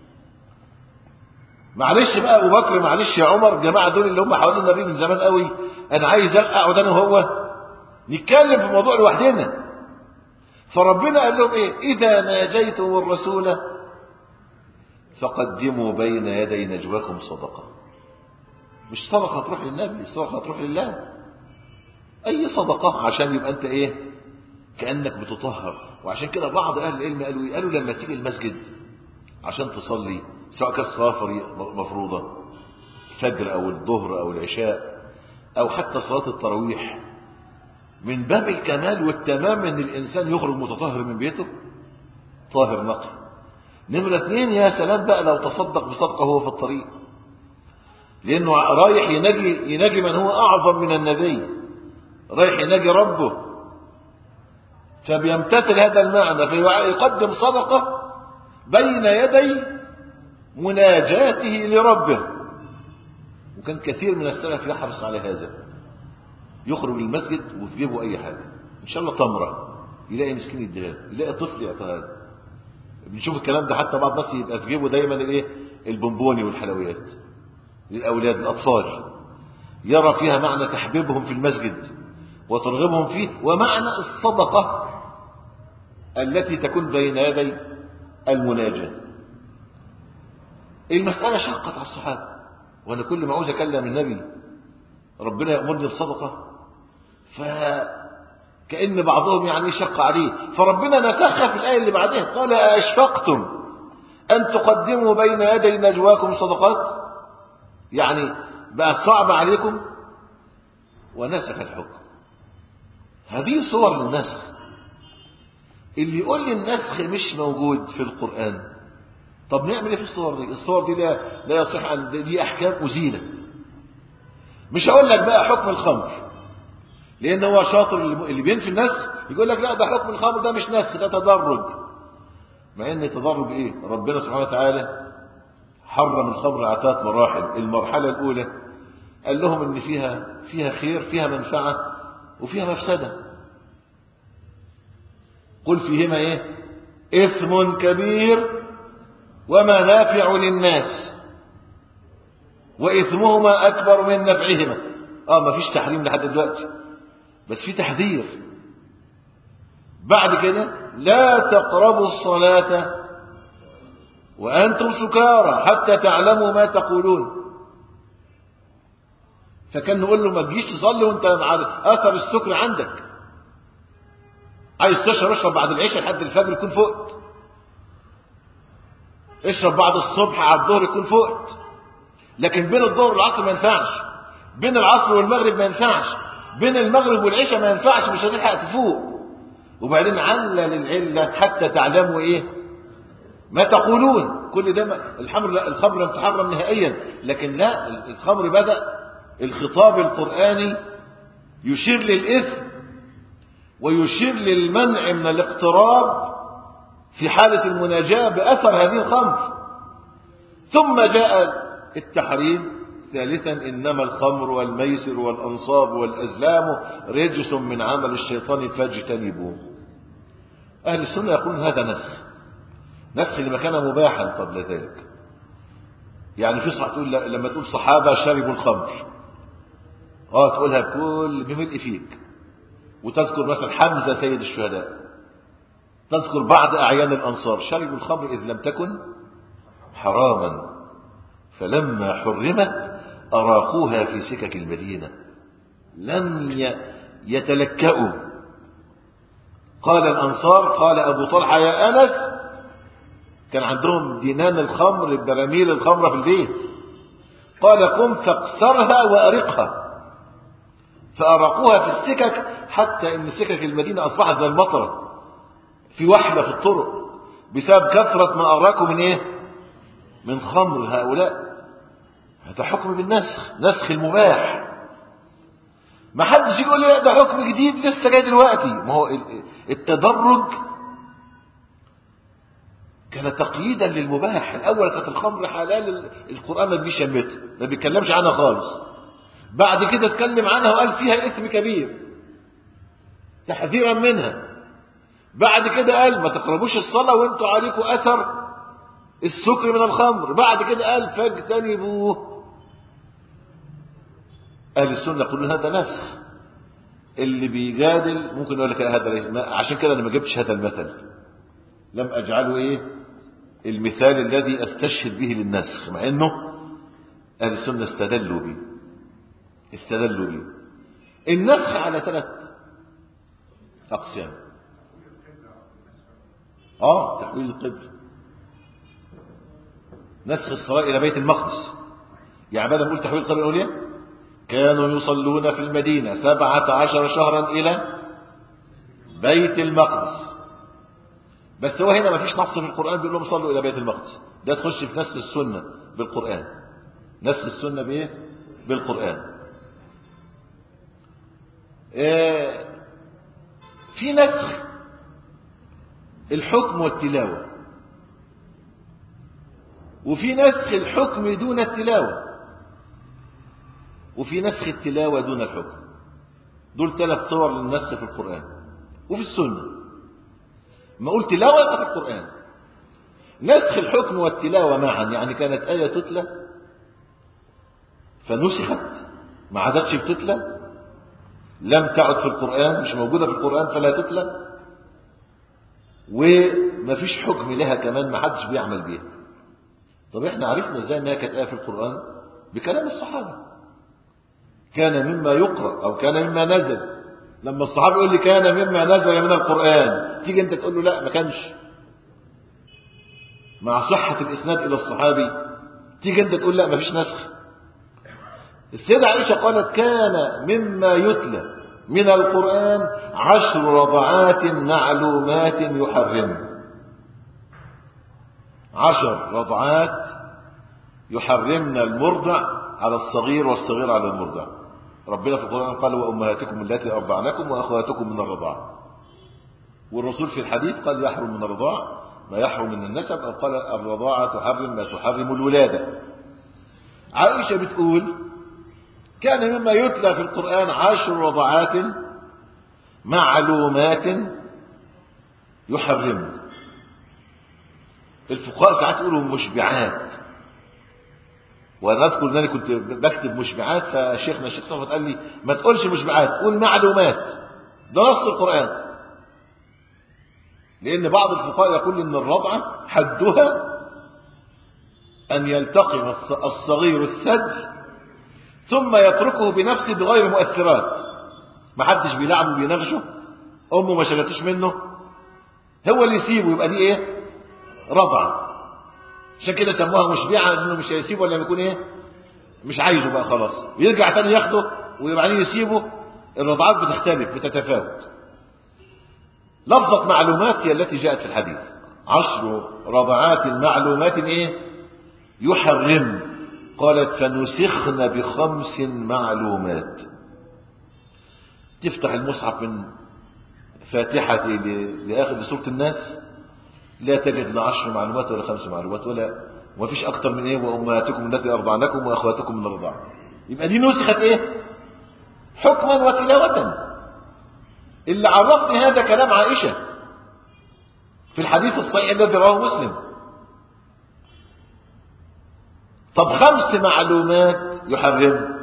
معلش بقى ابو بكر معلش يا عمر الجماعه دول اللي هم حوالين النبي من زمان قوي انا عايز اقعد انا وهو نتكلم في الموضوع لوحدنا فربنا قال لهم ايه اذا ناجيتم الرسول فقدموا بين يدي نجواكم صدقه مش صدقه تروح للنبي صدقه تروح لله اي صدقه عشان يبقى انت ايه كانك بتطهر وعشان كده بعض اهل العلم قالوا ايه قالوا لما تيجي المسجد عشان تصلي سواء كانت صلاة مفروضة الفجر أو الظهر أو العشاء أو حتى صلاة التراويح من باب الكمال والتمام ان الانسان يخرج متطهر من بيته طاهر نقي نمرة اثنين يا سلام بقى لو تصدق بصدقة هو في الطريق لانه رايح ينجي ينجي من هو اعظم من النبي رايح ينجي ربه فبيمتثل هذا المعنى فيقدم صدقة بين يدي مناجاته لربه وكان كثير من السلف يحرص على هذا يخرج المسجد وفي جيبه اي حاجه ان شاء الله تمره يلاقي مسكين يديها يلاقي طفل يعطيها بنشوف الكلام ده حتى بعض الناس يبقى في جيبه دايما الايه البونبوني والحلويات للاولاد الاطفال يرى فيها معنى تحبيبهم في المسجد وترغبهم فيه ومعنى الصدقه التي تكون بين يدي المناجاه المساله شقت على الصحابه وانا كل ما عاوز اكلم النبي ربنا يامرني بصدقه فكأن بعضهم يعني شق عليه فربنا نسخها في الآية اللي بعدها قال أشفقتم أن تقدموا بين يدي نجواكم صدقات يعني بقى صعب عليكم ونسخ الحكم هذه صور للنسخ اللي يقول لي النسخ مش موجود في القرآن طب نعمل ايه في الصور دي الصور دي لا, لا يصح أن دي أحكام أزيلت مش هقول لك بقى حكم الخمر لان هو شاطر اللي بينفي النسخ يقول لك لا ده حكم الخمر ده مش نسخ ده تدرج مع ان تضرب ايه ربنا سبحانه وتعالى حرم الخمر على ثلاث مراحل المرحلة الاولى قال لهم ان فيها فيها خير فيها منفعة وفيها مفسدة قل فيهما ايه اثم كبير ومنافع للناس واثمهما اكبر من نفعهما اه ما فيش تحريم لحد دلوقتي بس في تحذير بعد كده لا تقربوا الصلاة وأنتم سكارى حتى تعلموا ما تقولون فكان نقول له ما تجيش تصلي وانت مع اثر السكر عندك عايز تشرب اشرب بعد العشاء لحد الفجر يكون فقت اشرب بعد الصبح على الظهر يكون فقت لكن بين الظهر والعصر ما ينفعش بين العصر والمغرب ما ينفعش بين المغرب والعشاء ما ينفعش مش هتلحق تفوق وبعدين علل العله حتى تعلموا ايه ما تقولون كل ده الحمر الخمر لم تحرم نهائيا لكن لا الخمر بدا الخطاب القراني يشير للاثم ويشير للمنع من الاقتراب في حاله المناجاه باثر هذه الخمر ثم جاء التحريم ثالثا إنما الخمر والميسر والأنصاب والأزلام رجس من عمل الشيطان فاجتنبوه أهل السنة يقولون هذا نسخ نسخ لما كان مباحا قبل ذلك يعني في صح تقول لما تقول صحابة شربوا الخمر اه تقولها بكل بملء فيك وتذكر مثلا حمزة سيد الشهداء تذكر بعض أعيان الأنصار شربوا الخمر إذ لم تكن حراما فلما حرمت أراقوها في سكك المدينة لم يتلكأوا قال الأنصار قال أبو طلحة يا أنس كان عندهم دينان الخمر براميل الخمرة في البيت قال قم فاقصرها وأرقها فأرقوها في السكك حتى إن سكك المدينة أصبحت زي المطرة في وحلة في الطرق بسبب كثرة ما أراكوا من إيه من خمر هؤلاء هذا حكم بالنسخ نسخ المباح ما حدش يقول لي ده حكم جديد لسه جاي دلوقتي ما هو التدرج كان تقييدا للمباح الاول كانت الخمر حلال القران ما بيشمتها ما بيتكلمش عنها خالص بعد كده اتكلم عنها وقال فيها اثم كبير تحذيرا منها بعد كده قال ما تقربوش الصلاه وانتوا عليكم اثر السكر من الخمر بعد كده قال فاجتنبوه أهل السنة يقولون هذا نسخ اللي بيجادل ممكن يقول لك هذا ليس عشان كده أنا ما جبتش هذا المثل لم أجعله إيه المثال الذي أستشهد به للنسخ مع إنه أهل السنة استدلوا به استدلوا به النسخ على ثلاث أقسام آه تحويل القبل نسخ الصلاة إلى بيت المقدس يعني بدل نقول تحويل القبلة الأولياء كانوا يصلون في المدينة سبعة عشر شهرا إلى بيت المقدس بس هو هنا ما فيش نص في القرآن بيقول لهم صلوا إلى بيت المقدس ده تخش في نسخ السنة بالقرآن نسخ السنة بإيه؟ بالقرآن آه في نسخ الحكم والتلاوة وفي نسخ الحكم دون التلاوة وفي نسخ التلاوة دون الحكم دول ثلاث صور للنسخ في القرآن وفي السنة ما قلت تلاوة في القرآن نسخ الحكم والتلاوة معا يعني كانت آية تتلى فنسخت ما عادتش بتتلى لم تعد في القرآن مش موجودة في القرآن فلا تتلى وما فيش حكم لها كمان ما حدش بيعمل بيها طب احنا عرفنا ازاي انها كانت آية في القرآن بكلام الصحابة كان مما يقرأ او كان مما نزل لما الصحابي يقول لي كان مما نزل من القرآن تيجي انت تقول له لا ما كانش مع صحة الاسناد الى الصحابي تيجي انت تقول لا ما فيش نسخ السيدة عائشة قالت كان مما يتلى من القرآن عشر رضعات معلومات يحرم عشر رضعات يحرمن المرضع على الصغير والصغير على المرضع ربنا في القرآن قال وأمهاتكم التي أرضعنكم وأخواتكم من الرضاعة والرسول في الحديث قال يحرم من الرضاع ما يحرم من النسب أو قال الرضاعة تحرم ما تحرم الولادة عائشة بتقول كان مما يتلى في القرآن عشر رضعات معلومات يحرم الفقهاء ساعات يقولوا مشبعات وانا اذكر ان انا كنت بكتب مشبعات فشيخنا الشيخ صفوت قال لي ما تقولش مشبعات قول معلومات ده نص القران لان بعض الفقهاء يقول ان الرضعه حدها ان يلتقم الصغير الثدي ثم يتركه بنفسه بغير مؤثرات ما حدش بيلعبه بينغشه امه ما شالتش منه هو اللي يسيبه يبقى دي ايه رضعه عشان كده سموها مشبعة انه مش هيسيبه ولا يكون ايه مش عايزه بقى خلاص ويرجع تاني ياخده وبعدين يسيبه الرضعات بتختلف بتتفاوت لفظة معلومات هي التي جاءت في الحديث عشر رضعات معلومات ايه يحرم قالت فنسخن بخمس معلومات تفتح المصحف من فاتحة لآخر سورة الناس لا تجد لا عشر معلومات ولا خمس معلومات ولا وما فيش اكتر من ايه وامهاتكم التي ارضعنكم واخواتكم من الرضاعه يبقى دي نسخت ايه حكما وتلاوه اللي عرفني هذا كلام عائشه في الحديث الصحيح الذي رواه مسلم طب خمس معلومات يحرم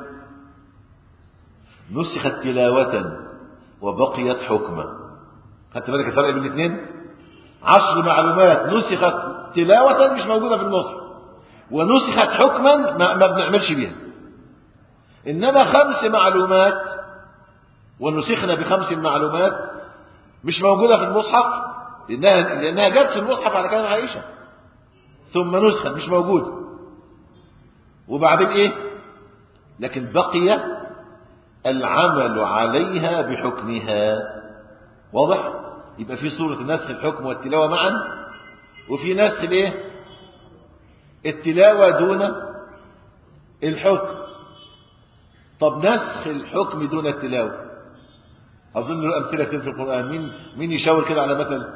نسخت تلاوة وبقيت حكما خدت بالك الفرق بين الاثنين عشر معلومات نسخت تلاوة مش موجودة في النصر ونسخت حكما ما, ما بنعملش بيها إنما خمس معلومات ونسخنا بخمس معلومات مش موجودة في المصحف لأنها, لأنها جت في المصحف على كلام عائشة ثم نسخت مش موجودة وبعدين إيه لكن بقي العمل عليها بحكمها واضح يبقى في صورة نسخ الحكم والتلاوة معا وفي نسخ الايه التلاوة دون الحكم طب نسخ الحكم دون التلاوة أظن له أمثلة كتير في القرآن مين مين يشاور كده على مثل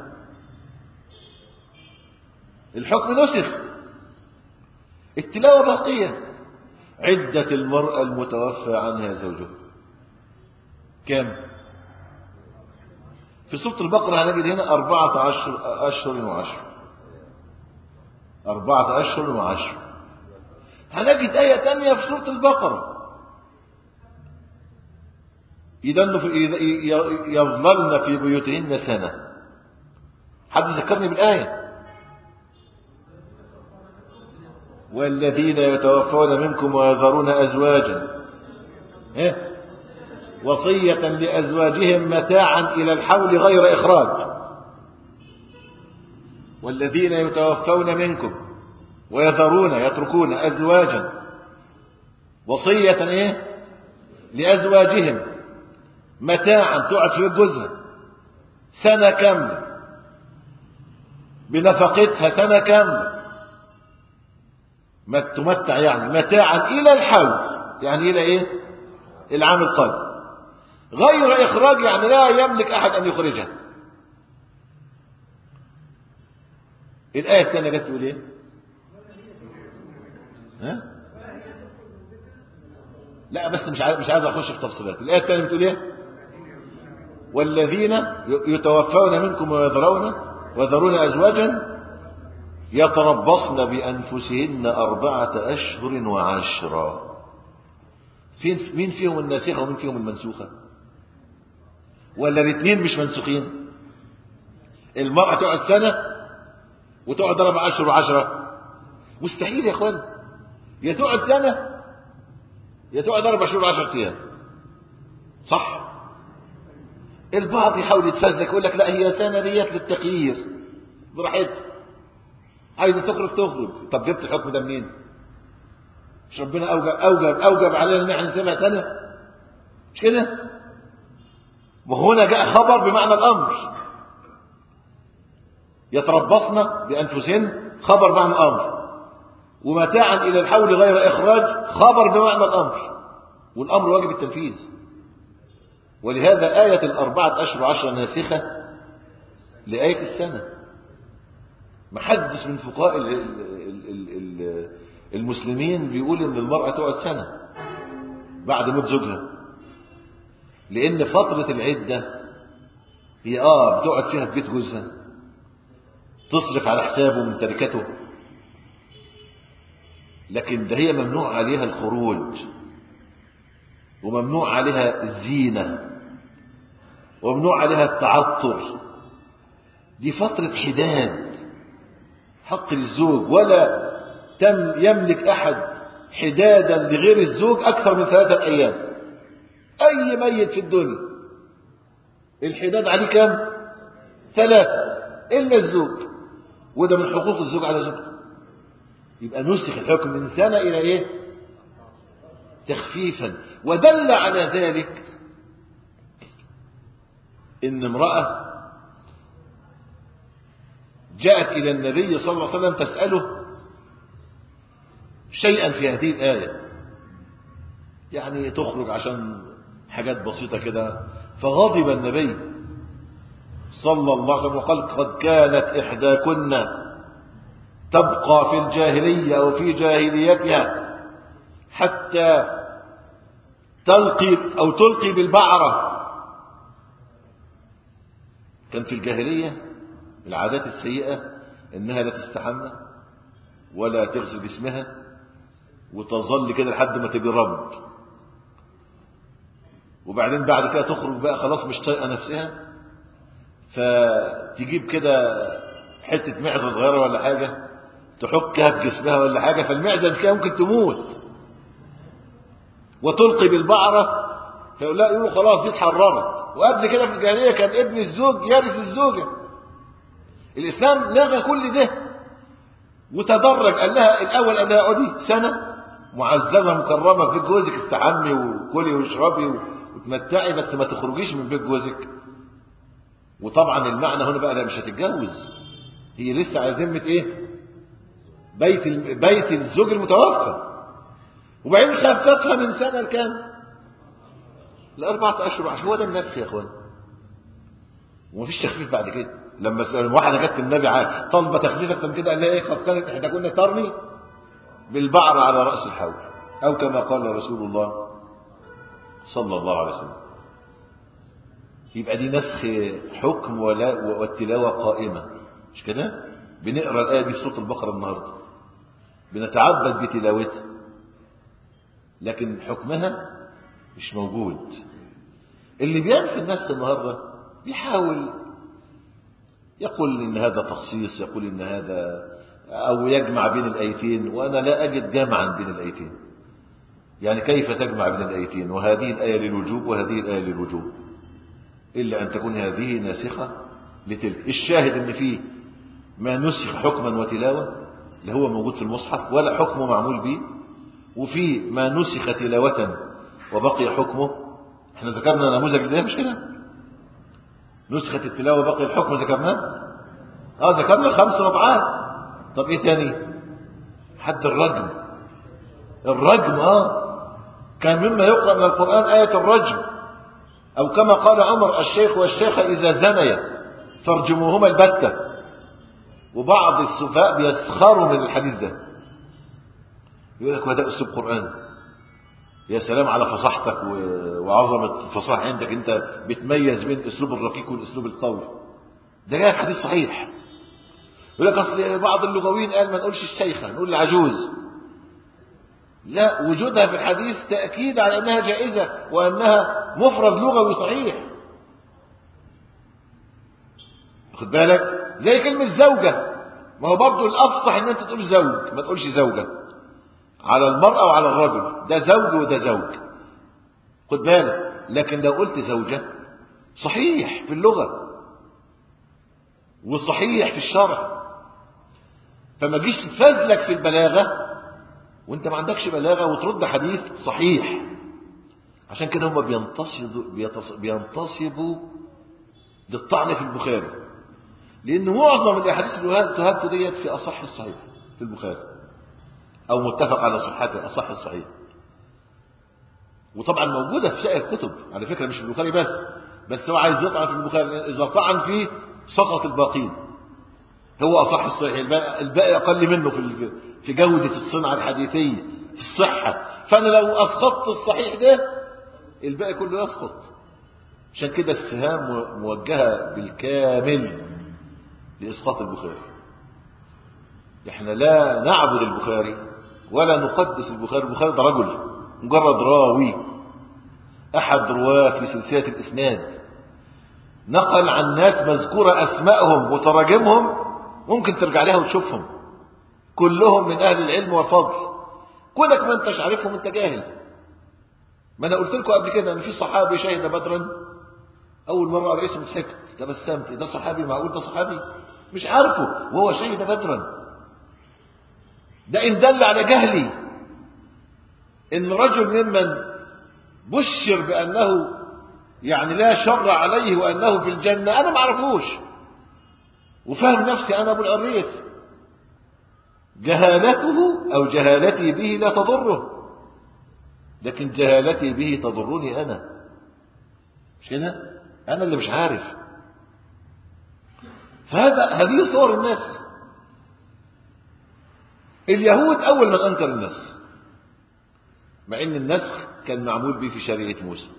الحكم نسخ التلاوة باقية عدة المرأة المتوفى عنها زوجها كم في سورة البقرة هنجد هنا أربعة عشر أشهر وعشر أربعة أشهر وعشر هنجد آية تانية في سورة البقرة يدن في يظللن في بيوتهن سنة حد ذكرني بالآية والذين يتوفون منكم ويذرون أزواجا إيه؟ وصية لأزواجهم متاعا إلى الحول غير إخراج والذين يتوفون منكم ويذرون يتركون أزواجا وصية إيه لأزواجهم متاعا تقعد في جوزها سنة كاملة بنفقتها سنة كاملة ما تمتع يعني متاعا إلى الحول يعني إلى إيه العام القادم غير إخراج يعني لا يملك أحد أن يخرجها الآية الثانية جت تقول إيه ها لا بس مش عايز مش عايز اخش في تفصيلات الايه الثانيه بتقول ايه والذين يتوفون منكم ويذرون ويذرون ازواجا يتربصن بانفسهن اربعه اشهر وعشرا فين مين فيهم الناسخه ومين فيهم المنسوخه ولا الاثنين مش منسوخين المراه تقعد سنه وتقعد اربع اشهر وعشره مستحيل يا اخوان يا تقعد سنه يا تقعد اربع شهور وعشر ايام صح البعض يحاول يتفزك يقول لك لا هي سنه ديت للتغيير براحتها عايزه تخرج تخرج طب جبت الحكم ده منين مش ربنا اوجب اوجب اوجب علينا ان احنا نسيبها سنه مش كده وهنا جاء خبر بمعنى الامر يتربصن بانفسهن خبر معنى الامر ومتاعا إلى الحول غير إخراج خبر بمعنى الأمر والأمر واجب التنفيذ ولهذا آية الأربعة أشهر عشر ناسخة لآية السنة محدث من فقهاء ال- ال- ال- ال- المسلمين بيقول ان المرأة تقعد سنة بعد موت زوجها لان فترة العدة هي اه بتقعد فيها في بيت جوزها تصرف على حسابه من تركته لكن ده هي ممنوع عليها الخروج وممنوع عليها الزينة وممنوع عليها التعطر دي فترة حداد حق للزوج ولا تم يملك أحد حدادا لغير الزوج أكثر من ثلاثة أيام أي ميت في الدنيا الحداد عليه كام ثلاثة إلا الزوج وده من حقوق الزوج على زوجته يبقى نسخ الحكم من سنة إلى إيه تخفيفا ودل على ذلك إن امرأة جاءت إلى النبي صلى الله عليه وسلم تسأله شيئا في هذه الآية يعني تخرج عشان حاجات بسيطة كده فغضب النبي صلى الله عليه وسلم وقال قد كانت إحداكن تبقى في الجاهلية أو في جاهليتها حتى تلقي أو تلقي بالبعرة كان في الجاهلية العادات السيئة إنها لا تستحمى ولا تغسل جسمها وتظل كده لحد ما تجرب وبعدين بعد كده تخرج بقى خلاص مش طايقه نفسها فتجيب كده حته معزه صغيره ولا حاجه تحكها في جسمها ولا حاجه فالمعزه كده ممكن تموت وتلقي بالبعره فيقول لا يقولوا خلاص دي اتحررت وقبل كده في الجاهليه كان ابن الزوج يرث الزوجه الاسلام لغى كل ده وتدرج قال لها الاول قال لها اقعدي سنه معززه مكرمه في جوزك استحمي وكلي واشربي وتمتعي بس ما تخرجيش من بيت جوزك وطبعا المعنى هنا بقى لا مش هتتجوز هي لسه على ذمه ايه بيت ال- بيت الزوج المتوفى وبعدين خففها من سنه لكام لأربعة أشهر عشان هو ده النسخ يا اخوان ومفيش تخفيف بعد كده لما سأل واحدة جت النبي عا- طالبة تخفيف أكتر من كده قال لها إيه قد كانت إحداكن ترمي بالبعر على رأس الحول أو كما قال رسول الله صلى الله عليه وسلم يبقى دي نسخ حكم ولا والتلاوة قائمة مش كده بنقرأ الآية دي في صوت البقرة النهاردة بنتعبد بتلاوتها لكن حكمها مش موجود اللي بينفي النسخ النهاردة بيحاول يقول إن هذا تخصيص يقول إن هذا أو يجمع بين الآيتين وأنا لا أجد جمعا بين الآيتين يعني كيف تجمع بين الآيتين وهذه الآية للوجوب وهذه الآية للوجوب إلا أن تكون هذه ناسخة لتلك الشاهد أن فيه ما نسخ حكما وتلاوة اللي هو موجود في المصحف ولا حكمه معمول به وفي ما نسخ تلاوة وبقي حكمه احنا ذكرنا نموذج ده مش كده نسخة التلاوة بقي الحكم ذكرناه اه ذكرنا الخمس ربعات طب ايه تاني حد الرجم الرجم اه كان مما يقرأ من القرآن آية الرجم أو كما قال عمر الشيخ والشيخة إذا زنيا فارجموهما البتة وبعض السفاء بيسخروا من الحديث ده يقول لك وده أسلوب قرآن يا سلام على فصاحتك و- وعظمة الفصاحة عندك أنت بتميز بين الأسلوب الرقيق والأسلوب القوي ده جاي في حديث صحيح يقول لك أصل بعض اللغويين قال ما نقولش الشيخة نقول العجوز لا وجودها في الحديث تأكيد على أنها جائزة وأنها مفرد لغوي صحيح خد بالك زي كلمة زوجة ما هو برضو الأفصح أن أنت تقول زوج ما تقولش زوجة على المرأة وعلى الرجل ده زوج وده زوج خد بالك لكن لو قلت زوجة صحيح في اللغة وصحيح في الشرع فما تجيش تتفزلك في البلاغة وانت ما عندكش بلاغة وترد حديث صحيح عشان كده هم بينتصبوا بيتص- بينتصبوا للطعن في البخاري لان معظم الاحاديث اللي تهبت ديت في اصح الصحيح في البخاري او متفق على صحته اصح الصحيح وطبعا موجودة في سائر الكتب على فكرة مش في البخاري بس بس هو عايز يطعن في البخاري إذا طعن فيه سقط الباقين هو أصح الصحيح الباقي, الباقي أقل منه في في جودة الصنعة الحديثية في الصحة فأنا لو أسقطت الصحيح ده الباقي كله يسقط عشان كده السهام موجهة بالكامل لإسقاط البخاري احنا لا نعبد البخاري ولا نقدس البخاري البخاري ده رجل مجرد راوي أحد رواة في سلسلة الإسناد نقل عن ناس مذكورة أسمائهم وتراجمهم ممكن ترجع لها وتشوفهم كلهم من أهل العلم والفضل كونك ما انتش عارفهم انت جاهل ما انا قلت لكم قبل كده ان في صحابي شهد بدرا اول مره قرأ اسمه ضحكت تبسمت ده صحابي معقول ده صحابي مش عارفه وهو شهد بدرا ده ان دل على جهلي ان رجل ممن بشر بانه يعني لا شر عليه وانه في الجنه انا ما اعرفوش وفهم نفسي انا ابو العريف جهالته او جهالتي به لا تضره لكن جهالتي به تضرني انا مش كده انا اللي مش عارف فهذا هذه صور النسخ اليهود اول من انكر النسخ مع ان النسخ كان معمول به في شريعه موسى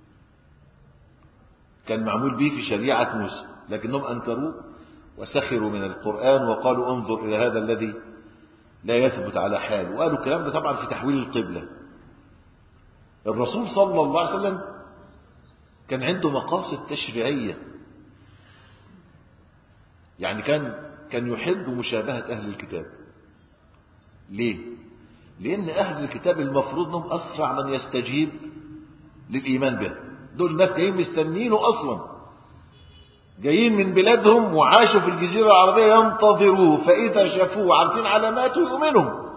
كان معمول به في شريعه موسى لكنهم انكروه وسخروا من القران وقالوا انظر الى هذا الذي لا يثبت على حال وقالوا الكلام ده طبعا في تحويل القبله الرسول صلى الله عليه وسلم كان عنده مقاصد تشريعية يعني كان كان يحب مشابهة أهل الكتاب ليه؟ لأن أهل الكتاب المفروض أنهم أسرع من يستجيب للإيمان به دول ناس جايين مستنينه أصلا جايين من بلادهم وعاشوا في الجزيرة العربية ينتظروه فإذا شافوه عارفين علاماته يؤمنوا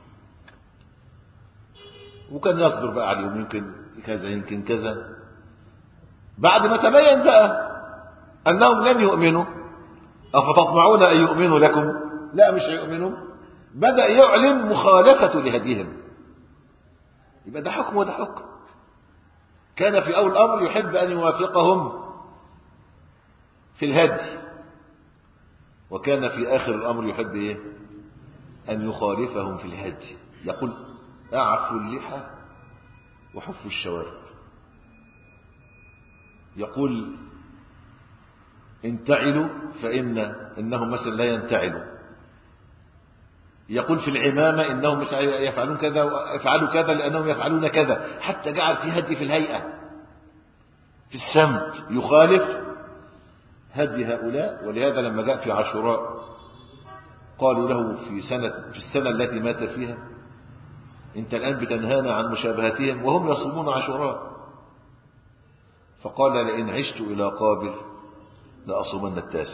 وكان يصبر بقى عليهم يمكن كذا يمكن كذا بعد ما تبين بقى أنهم لم يؤمنوا أفتطمعون أن يؤمنوا لكم لا مش هيؤمنوا بدأ يعلن مخالفة لهديهم يبقى ده حكم وده حكم كان في أول الأمر يحب أن يوافقهم في الهدي وكان في آخر الأمر يحب إيه أن يخالفهم في الهدي يقول أعفوا اللحى وحفوا الشوارب يقول انتعلوا فإن إنهم مثلا لا ينتعلوا يقول في العمامة إنهم يفعلون كذا يفعلوا كذا لأنهم يفعلون كذا حتى جعل في هدي في الهيئة في السمت يخالف هدي هؤلاء ولهذا لما جاء في عاشوراء قالوا له في سنة في السنة التي مات فيها انت الآن بتنهانا عن مشابهتهم وهم يصومون عاشوراء فقال لئن عشت إلى قابل لأصومن التاسع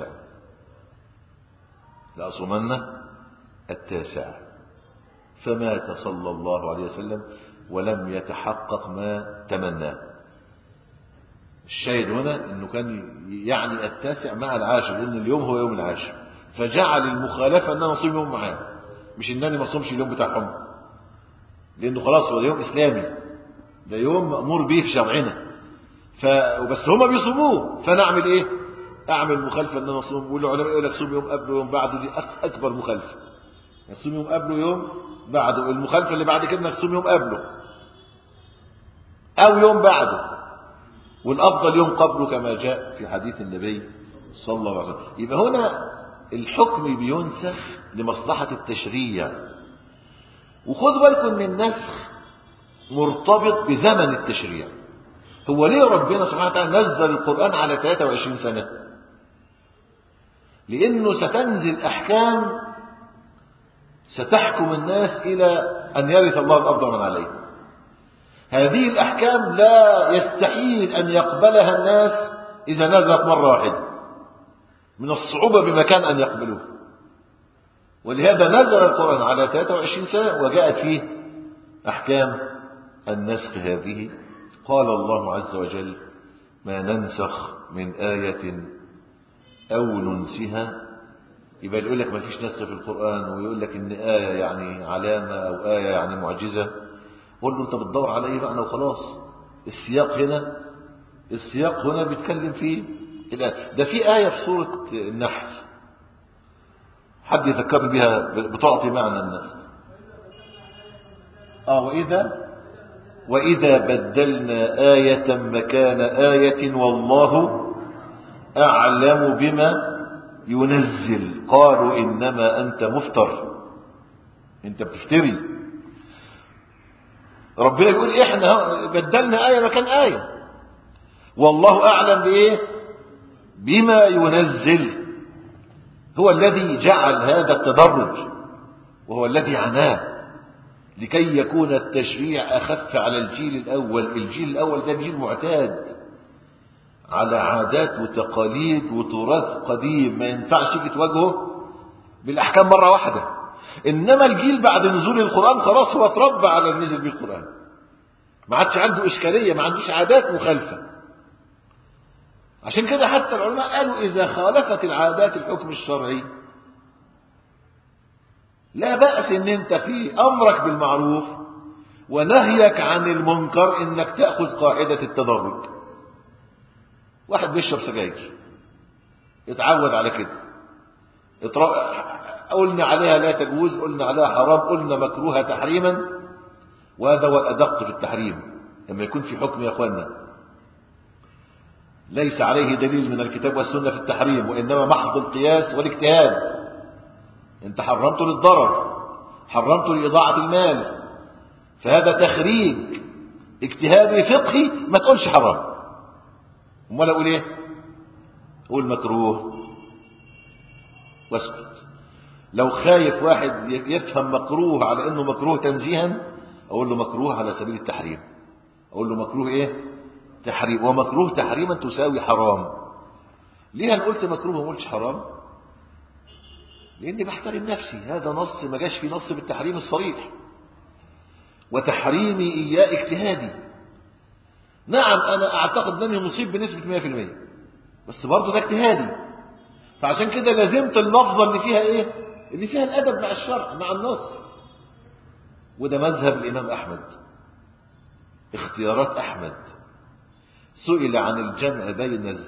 لأصومن التاسع فمات صلى الله عليه وسلم ولم يتحقق ما تمناه الشاهد هنا انه كان يعني التاسع مع العاشر لان اليوم هو يوم العاشر فجعل المخالفه ان انا اصوم يوم معاه مش انني ما اصومش اليوم بتاعهم لانه خلاص هو يوم اسلامي ده يوم مامور به في شرعنا ف بس هما بيصوموه فانا اعمل ايه اعمل مخالفه ان انا اصوم والعلماء يقول لك صوم يوم قبله ويوم بعده دي اكبر مخالفه يصوم يوم قبله يوم بعده المخالفه اللي بعد كده انك تصوم يوم قبله او يوم بعده والافضل يوم قبله كما جاء في حديث النبي صلى الله عليه وسلم يبقى هنا الحكم بينسخ لمصلحه التشريع وخدوا بالكم ان النسخ مرتبط بزمن التشريع هو ليه ربنا سبحانه وتعالى نزل القرآن على 23 سنة لأنه ستنزل أحكام ستحكم الناس إلى أن يرث الله الأرض ومن عليه هذه الأحكام لا يستحيل أن يقبلها الناس إذا نزلت مرة واحدة من الصعوبة بمكان أن يقبلوها ولهذا نزل القرآن على 23 سنة وجاءت فيه أحكام النسخ هذه قال الله عز وجل ما ننسخ من آية أو ننسها يبقى يقول لك ما فيش نسخ في القرآن ويقول لك إن آية يعني علامة أو آية يعني معجزة قول له أنت بتدور على أي معنى وخلاص السياق هنا السياق هنا بيتكلم فيه ده في آية في سورة النحل حد يذكرني بها بتعطي معنى الناس اه واذا واذا بدلنا آية مكان آية والله اعلم بما ينزل قالوا انما انت مفتر انت بتفتري ربنا بيقول احنا بدلنا آية مكان آية والله اعلم بايه بما ينزل هو الذي جعل هذا التدرج وهو الذي عناه لكي يكون التشريع أخف على الجيل الأول الجيل الأول ده جيل معتاد على عادات وتقاليد وتراث قديم ما ينفعش تيجي تواجهه بالأحكام مرة واحدة إنما الجيل بعد نزول القرآن خلاص هو اتربى على النزل بالقرآن ما عادش عنده إشكالية ما عندوش عادات مخالفة عشان كده حتى العلماء قالوا إذا خالفت العادات الحكم الشرعي لا بأس إن أنت في أمرك بالمعروف ونهيك عن المنكر إنك تأخذ قاعدة التدرج واحد بيشرب سجاير اتعود على كده اتر... قلنا عليها لا تجوز قلنا عليها حرام قلنا مكروهة تحريما وهذا هو الأدق في التحريم لما يكون في حكم يا أخوانا ليس عليه دليل من الكتاب والسنة في التحريم وإنما محض القياس والاجتهاد انت حرمته للضرر حرمته لإضاعة المال فهذا تخريج اجتهادي فقهي ما تقولش حرام امال اقول ايه قول مكروه واسكت لو خايف واحد يفهم مكروه على انه مكروه تنزيها اقول له مكروه على سبيل التحريم اقول له مكروه ايه تحريم ومكروه تحريما تساوي حرام ليه انا قلت مكروه وما قلتش حرام لاني بحترم نفسي هذا نص ما جاش في نص بالتحريم الصريح وتحريمي اياه اجتهادي نعم انا اعتقد انني مصيب بنسبه 100% بس برضه ده اجتهادي فعشان كده لازمت اللفظه اللي فيها ايه اللي فيها الادب مع الشرع مع النص وده مذهب الامام احمد اختيارات احمد سئل عن الجمع بين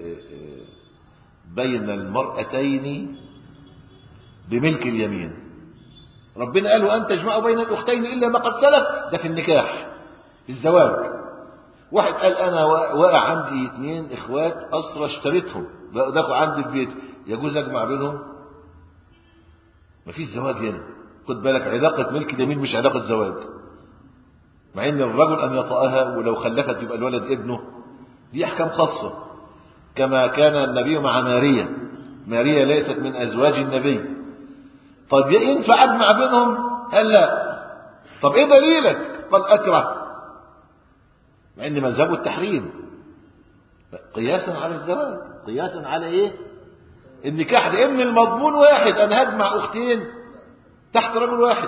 بين المرأتين بملك اليمين ربنا قال وأن تجمعوا بين الأختين إلا ما قد سلف ده في النكاح في الزواج واحد قال أنا واقع عندي اثنين إخوات أسرى اشتريتهم دخلوا عندي البيت يجوز أجمع بينهم مفيش زواج هنا خد بالك علاقة ملك اليمين مش علاقة زواج مع ان الرجل ان يطأها ولو خلفت يبقى الولد ابنه دي احكام خاصة كما كان النبي مع ماريا ماريا ليست من ازواج النبي طب ينفع اجمع بينهم قال لا طب ايه دليلك قال اكره مع ان مذهبه التحريم قياسا على الزواج قياسا على ايه النكاح ده ان المضمون واحد انا هجمع اختين تحت رجل واحد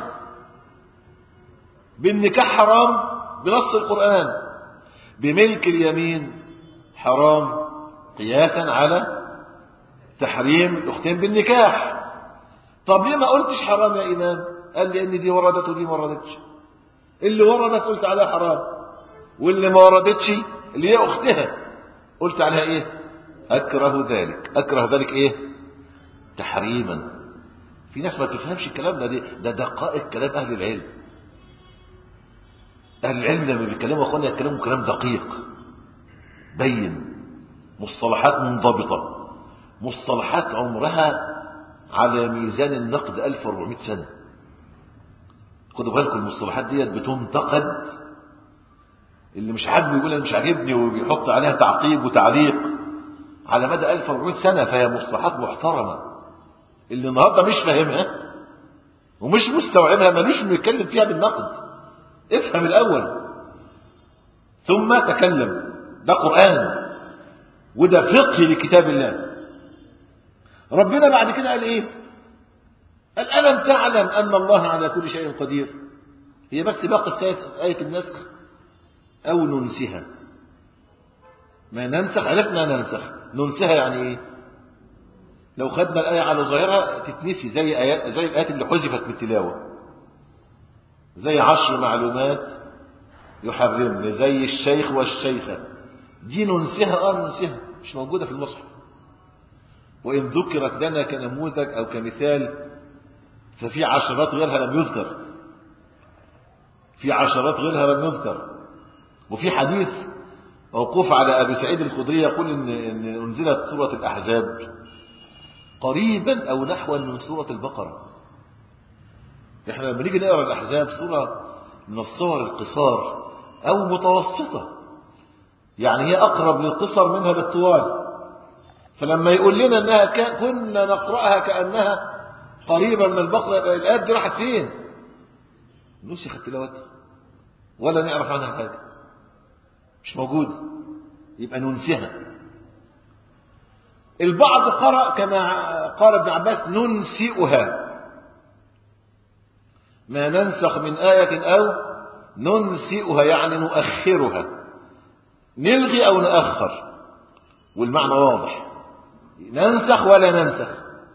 بالنكاح حرام بنص القرآن بملك اليمين حرام قياسا على تحريم الأختين بالنكاح طب ليه ما قلتش حرام يا إمام قال لي إن دي وردت ودي ما وردتش اللي وردت قلت عليها حرام واللي ما وردتش اللي هي أختها قلت عليها إيه أكره ذلك أكره ذلك إيه تحريما في ناس ما تفهمش الكلام ده ده دقائق كلام أهل العلم أهل العلم لما بيتكلموا أخوانا يتكلموا كلام دقيق بين مصطلحات منضبطة مصطلحات عمرها على ميزان النقد 1400 سنة خدوا بالكم المصطلحات ديت بتنتقد اللي مش عاجبه يقول انا مش عاجبني وبيحط عليها تعقيب وتعليق على مدى 1400 سنة فهي مصطلحات محترمة اللي النهارده مش فاهمها ومش مستوعبها ملوش انه يتكلم فيها بالنقد افهم الأول ثم تكلم ده قرآن وده فقه لكتاب الله ربنا بعد كده قال ايه قال ألم تعلم أن الله على كل شيء قدير هي بس باقي في آية النسخ أو ننسها ما ننسخ عرفنا ننسخ ننسها يعني ايه لو خدنا الآية على ظاهرها تتنسي زي آيات زي الآيات اللي حذفت بالتلاوة زي عشر معلومات يحرمن زي الشيخ والشيخة دي ننسها اه ننسها مش موجودة في المصحف وإن ذكرت لنا كنموذج أو كمثال ففي عشرات غيرها لم يذكر في عشرات غيرها لم يذكر وفي حديث موقوف على أبي سعيد الخدري يقول إن, إن أنزلت سورة الأحزاب قريبا أو نحوا من سورة البقرة احنا لما نيجي نقرا الأحزاب سورة من الصور القصار أو متوسطة يعني هي أقرب للقصر منها للطوال فلما يقول لنا أنها كنا نقرأها كأنها قريبا من البقرة الآيات دي راحت فين نسخت تلاوتها ولا نعرف عنها حاجة مش موجودة يبقى ننسيها البعض قرأ كما قال ابن عباس ننسئها ما ننسخ من آية أو ننسئها يعني نؤخرها نلغي أو نأخر والمعنى واضح ننسخ ولا ننسخ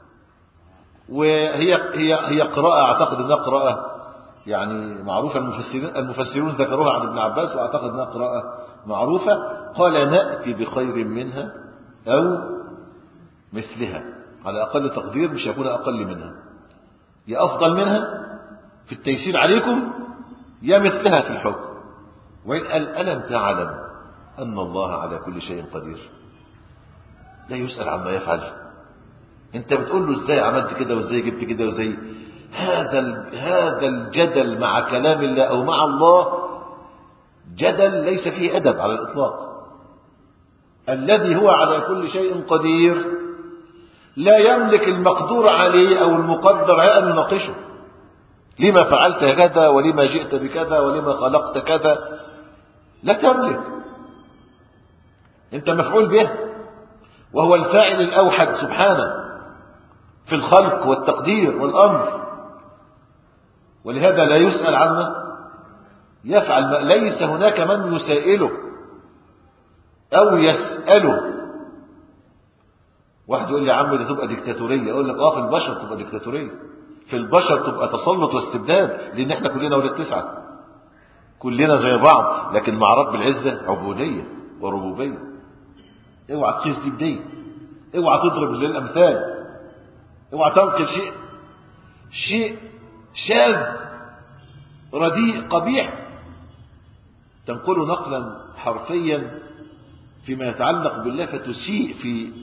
وهي هي هي قراءة أعتقد أنها قراءة يعني معروفة المفسرين المفسرون ذكروها عن ابن عباس وأعتقد أنها قراءة معروفة قال نأتي بخير منها أو مثلها على أقل تقدير مش يكون أقل منها يا أفضل منها في التيسير عليكم يا مثلها في الحكم وإن قال ألم تعلم أن الله على كل شيء قدير لا يسأل عما يفعل انت بتقول له ازاي عملت كده وازاي جبت كده وازاي هذا هذا الجدل مع كلام الله او مع الله جدل ليس فيه ادب على الاطلاق الذي هو على كل شيء قدير لا يملك المقدور عليه او المقدر عليه ان يناقشه لما فعلت كذا ولما جئت بكذا ولما خلقت كذا لا تملك انت مفعول به وهو الفاعل الاوحد سبحانه في الخلق والتقدير والامر ولهذا لا يسال عما يفعل ما ليس هناك من يسائله او يساله واحد يقول لي يا عم دي تبقى ديكتاتوريه اقول لك اه في البشر تبقى ديكتاتوريه في البشر تبقى تسلط واستبداد لان احنا كلنا ولاد تسعه كلنا زي بعض لكن مع رب العزه عبوديه وربوبيه اوعى تقيس دي بدي اوعى تضرب للامثال اوعى تنقل شيء شيء شاذ رديء قبيح تنقله نقلا حرفيا فيما يتعلق بالله فتسيء في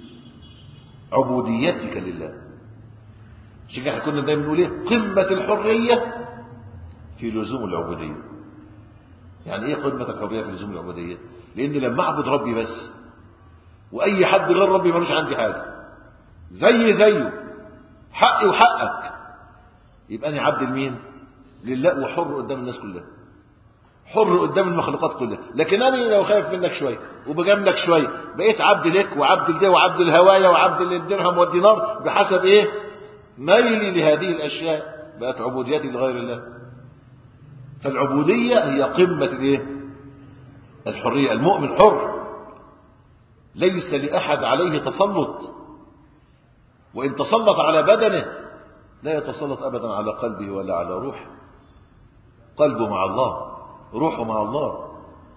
عبوديتك لله عشان كده كنا دايما نقول ايه قمه الحريه في لزوم العبوديه يعني ايه قمه الحريه في لزوم العبوديه لان لما اعبد ربي بس واي حد غير ربي ملوش عندي حاجه زي زيه حقي وحقك يبقى انا عبد لمين لله وحر قدام الناس كلها حر قدام المخلوقات كلها لكن انا لو خايف منك شويه وبجاملك شويه بقيت عبد لك وعبد لده وعبد الهوايه وعبد للدرهم والدينار بحسب ايه ميلي لهذه الاشياء بقت عبوديتي لغير الله فالعبوديه هي قمه الايه الحريه المؤمن حر ليس لاحد عليه تسلط وان تسلط على بدنه لا يتسلط ابدا على قلبه ولا على روحه قلبه مع الله روحه مع الله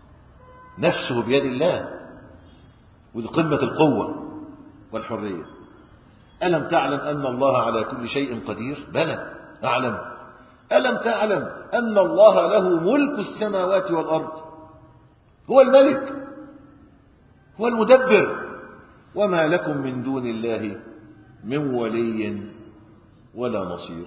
نفسه بيد الله ودي قمة القوة والحرية ألم تعلم أن الله على كل شيء قدير بلى أعلم ألم تعلم أن الله له ملك السماوات والأرض هو الملك هو المدبر وما لكم من دون الله من ولي ولا نصير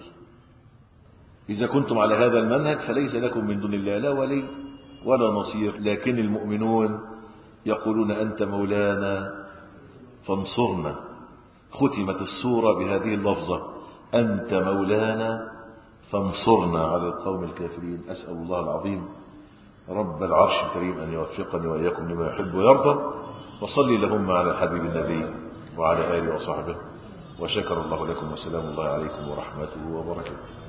إذا كنتم على هذا المنهج فليس لكم من دون الله لا ولي ولا نصير لكن المؤمنون يقولون أنت مولانا فانصرنا ختمت السورة بهذه اللفظة أنت مولانا فانصرنا على القوم الكافرين أسأل الله العظيم رب العرش الكريم أن يوفقني وإياكم لما يحب ويرضى وصلي لهم على حبيب النبي وعلى آله وصحبه وشكر الله لكم وسلام الله عليكم ورحمته وبركاته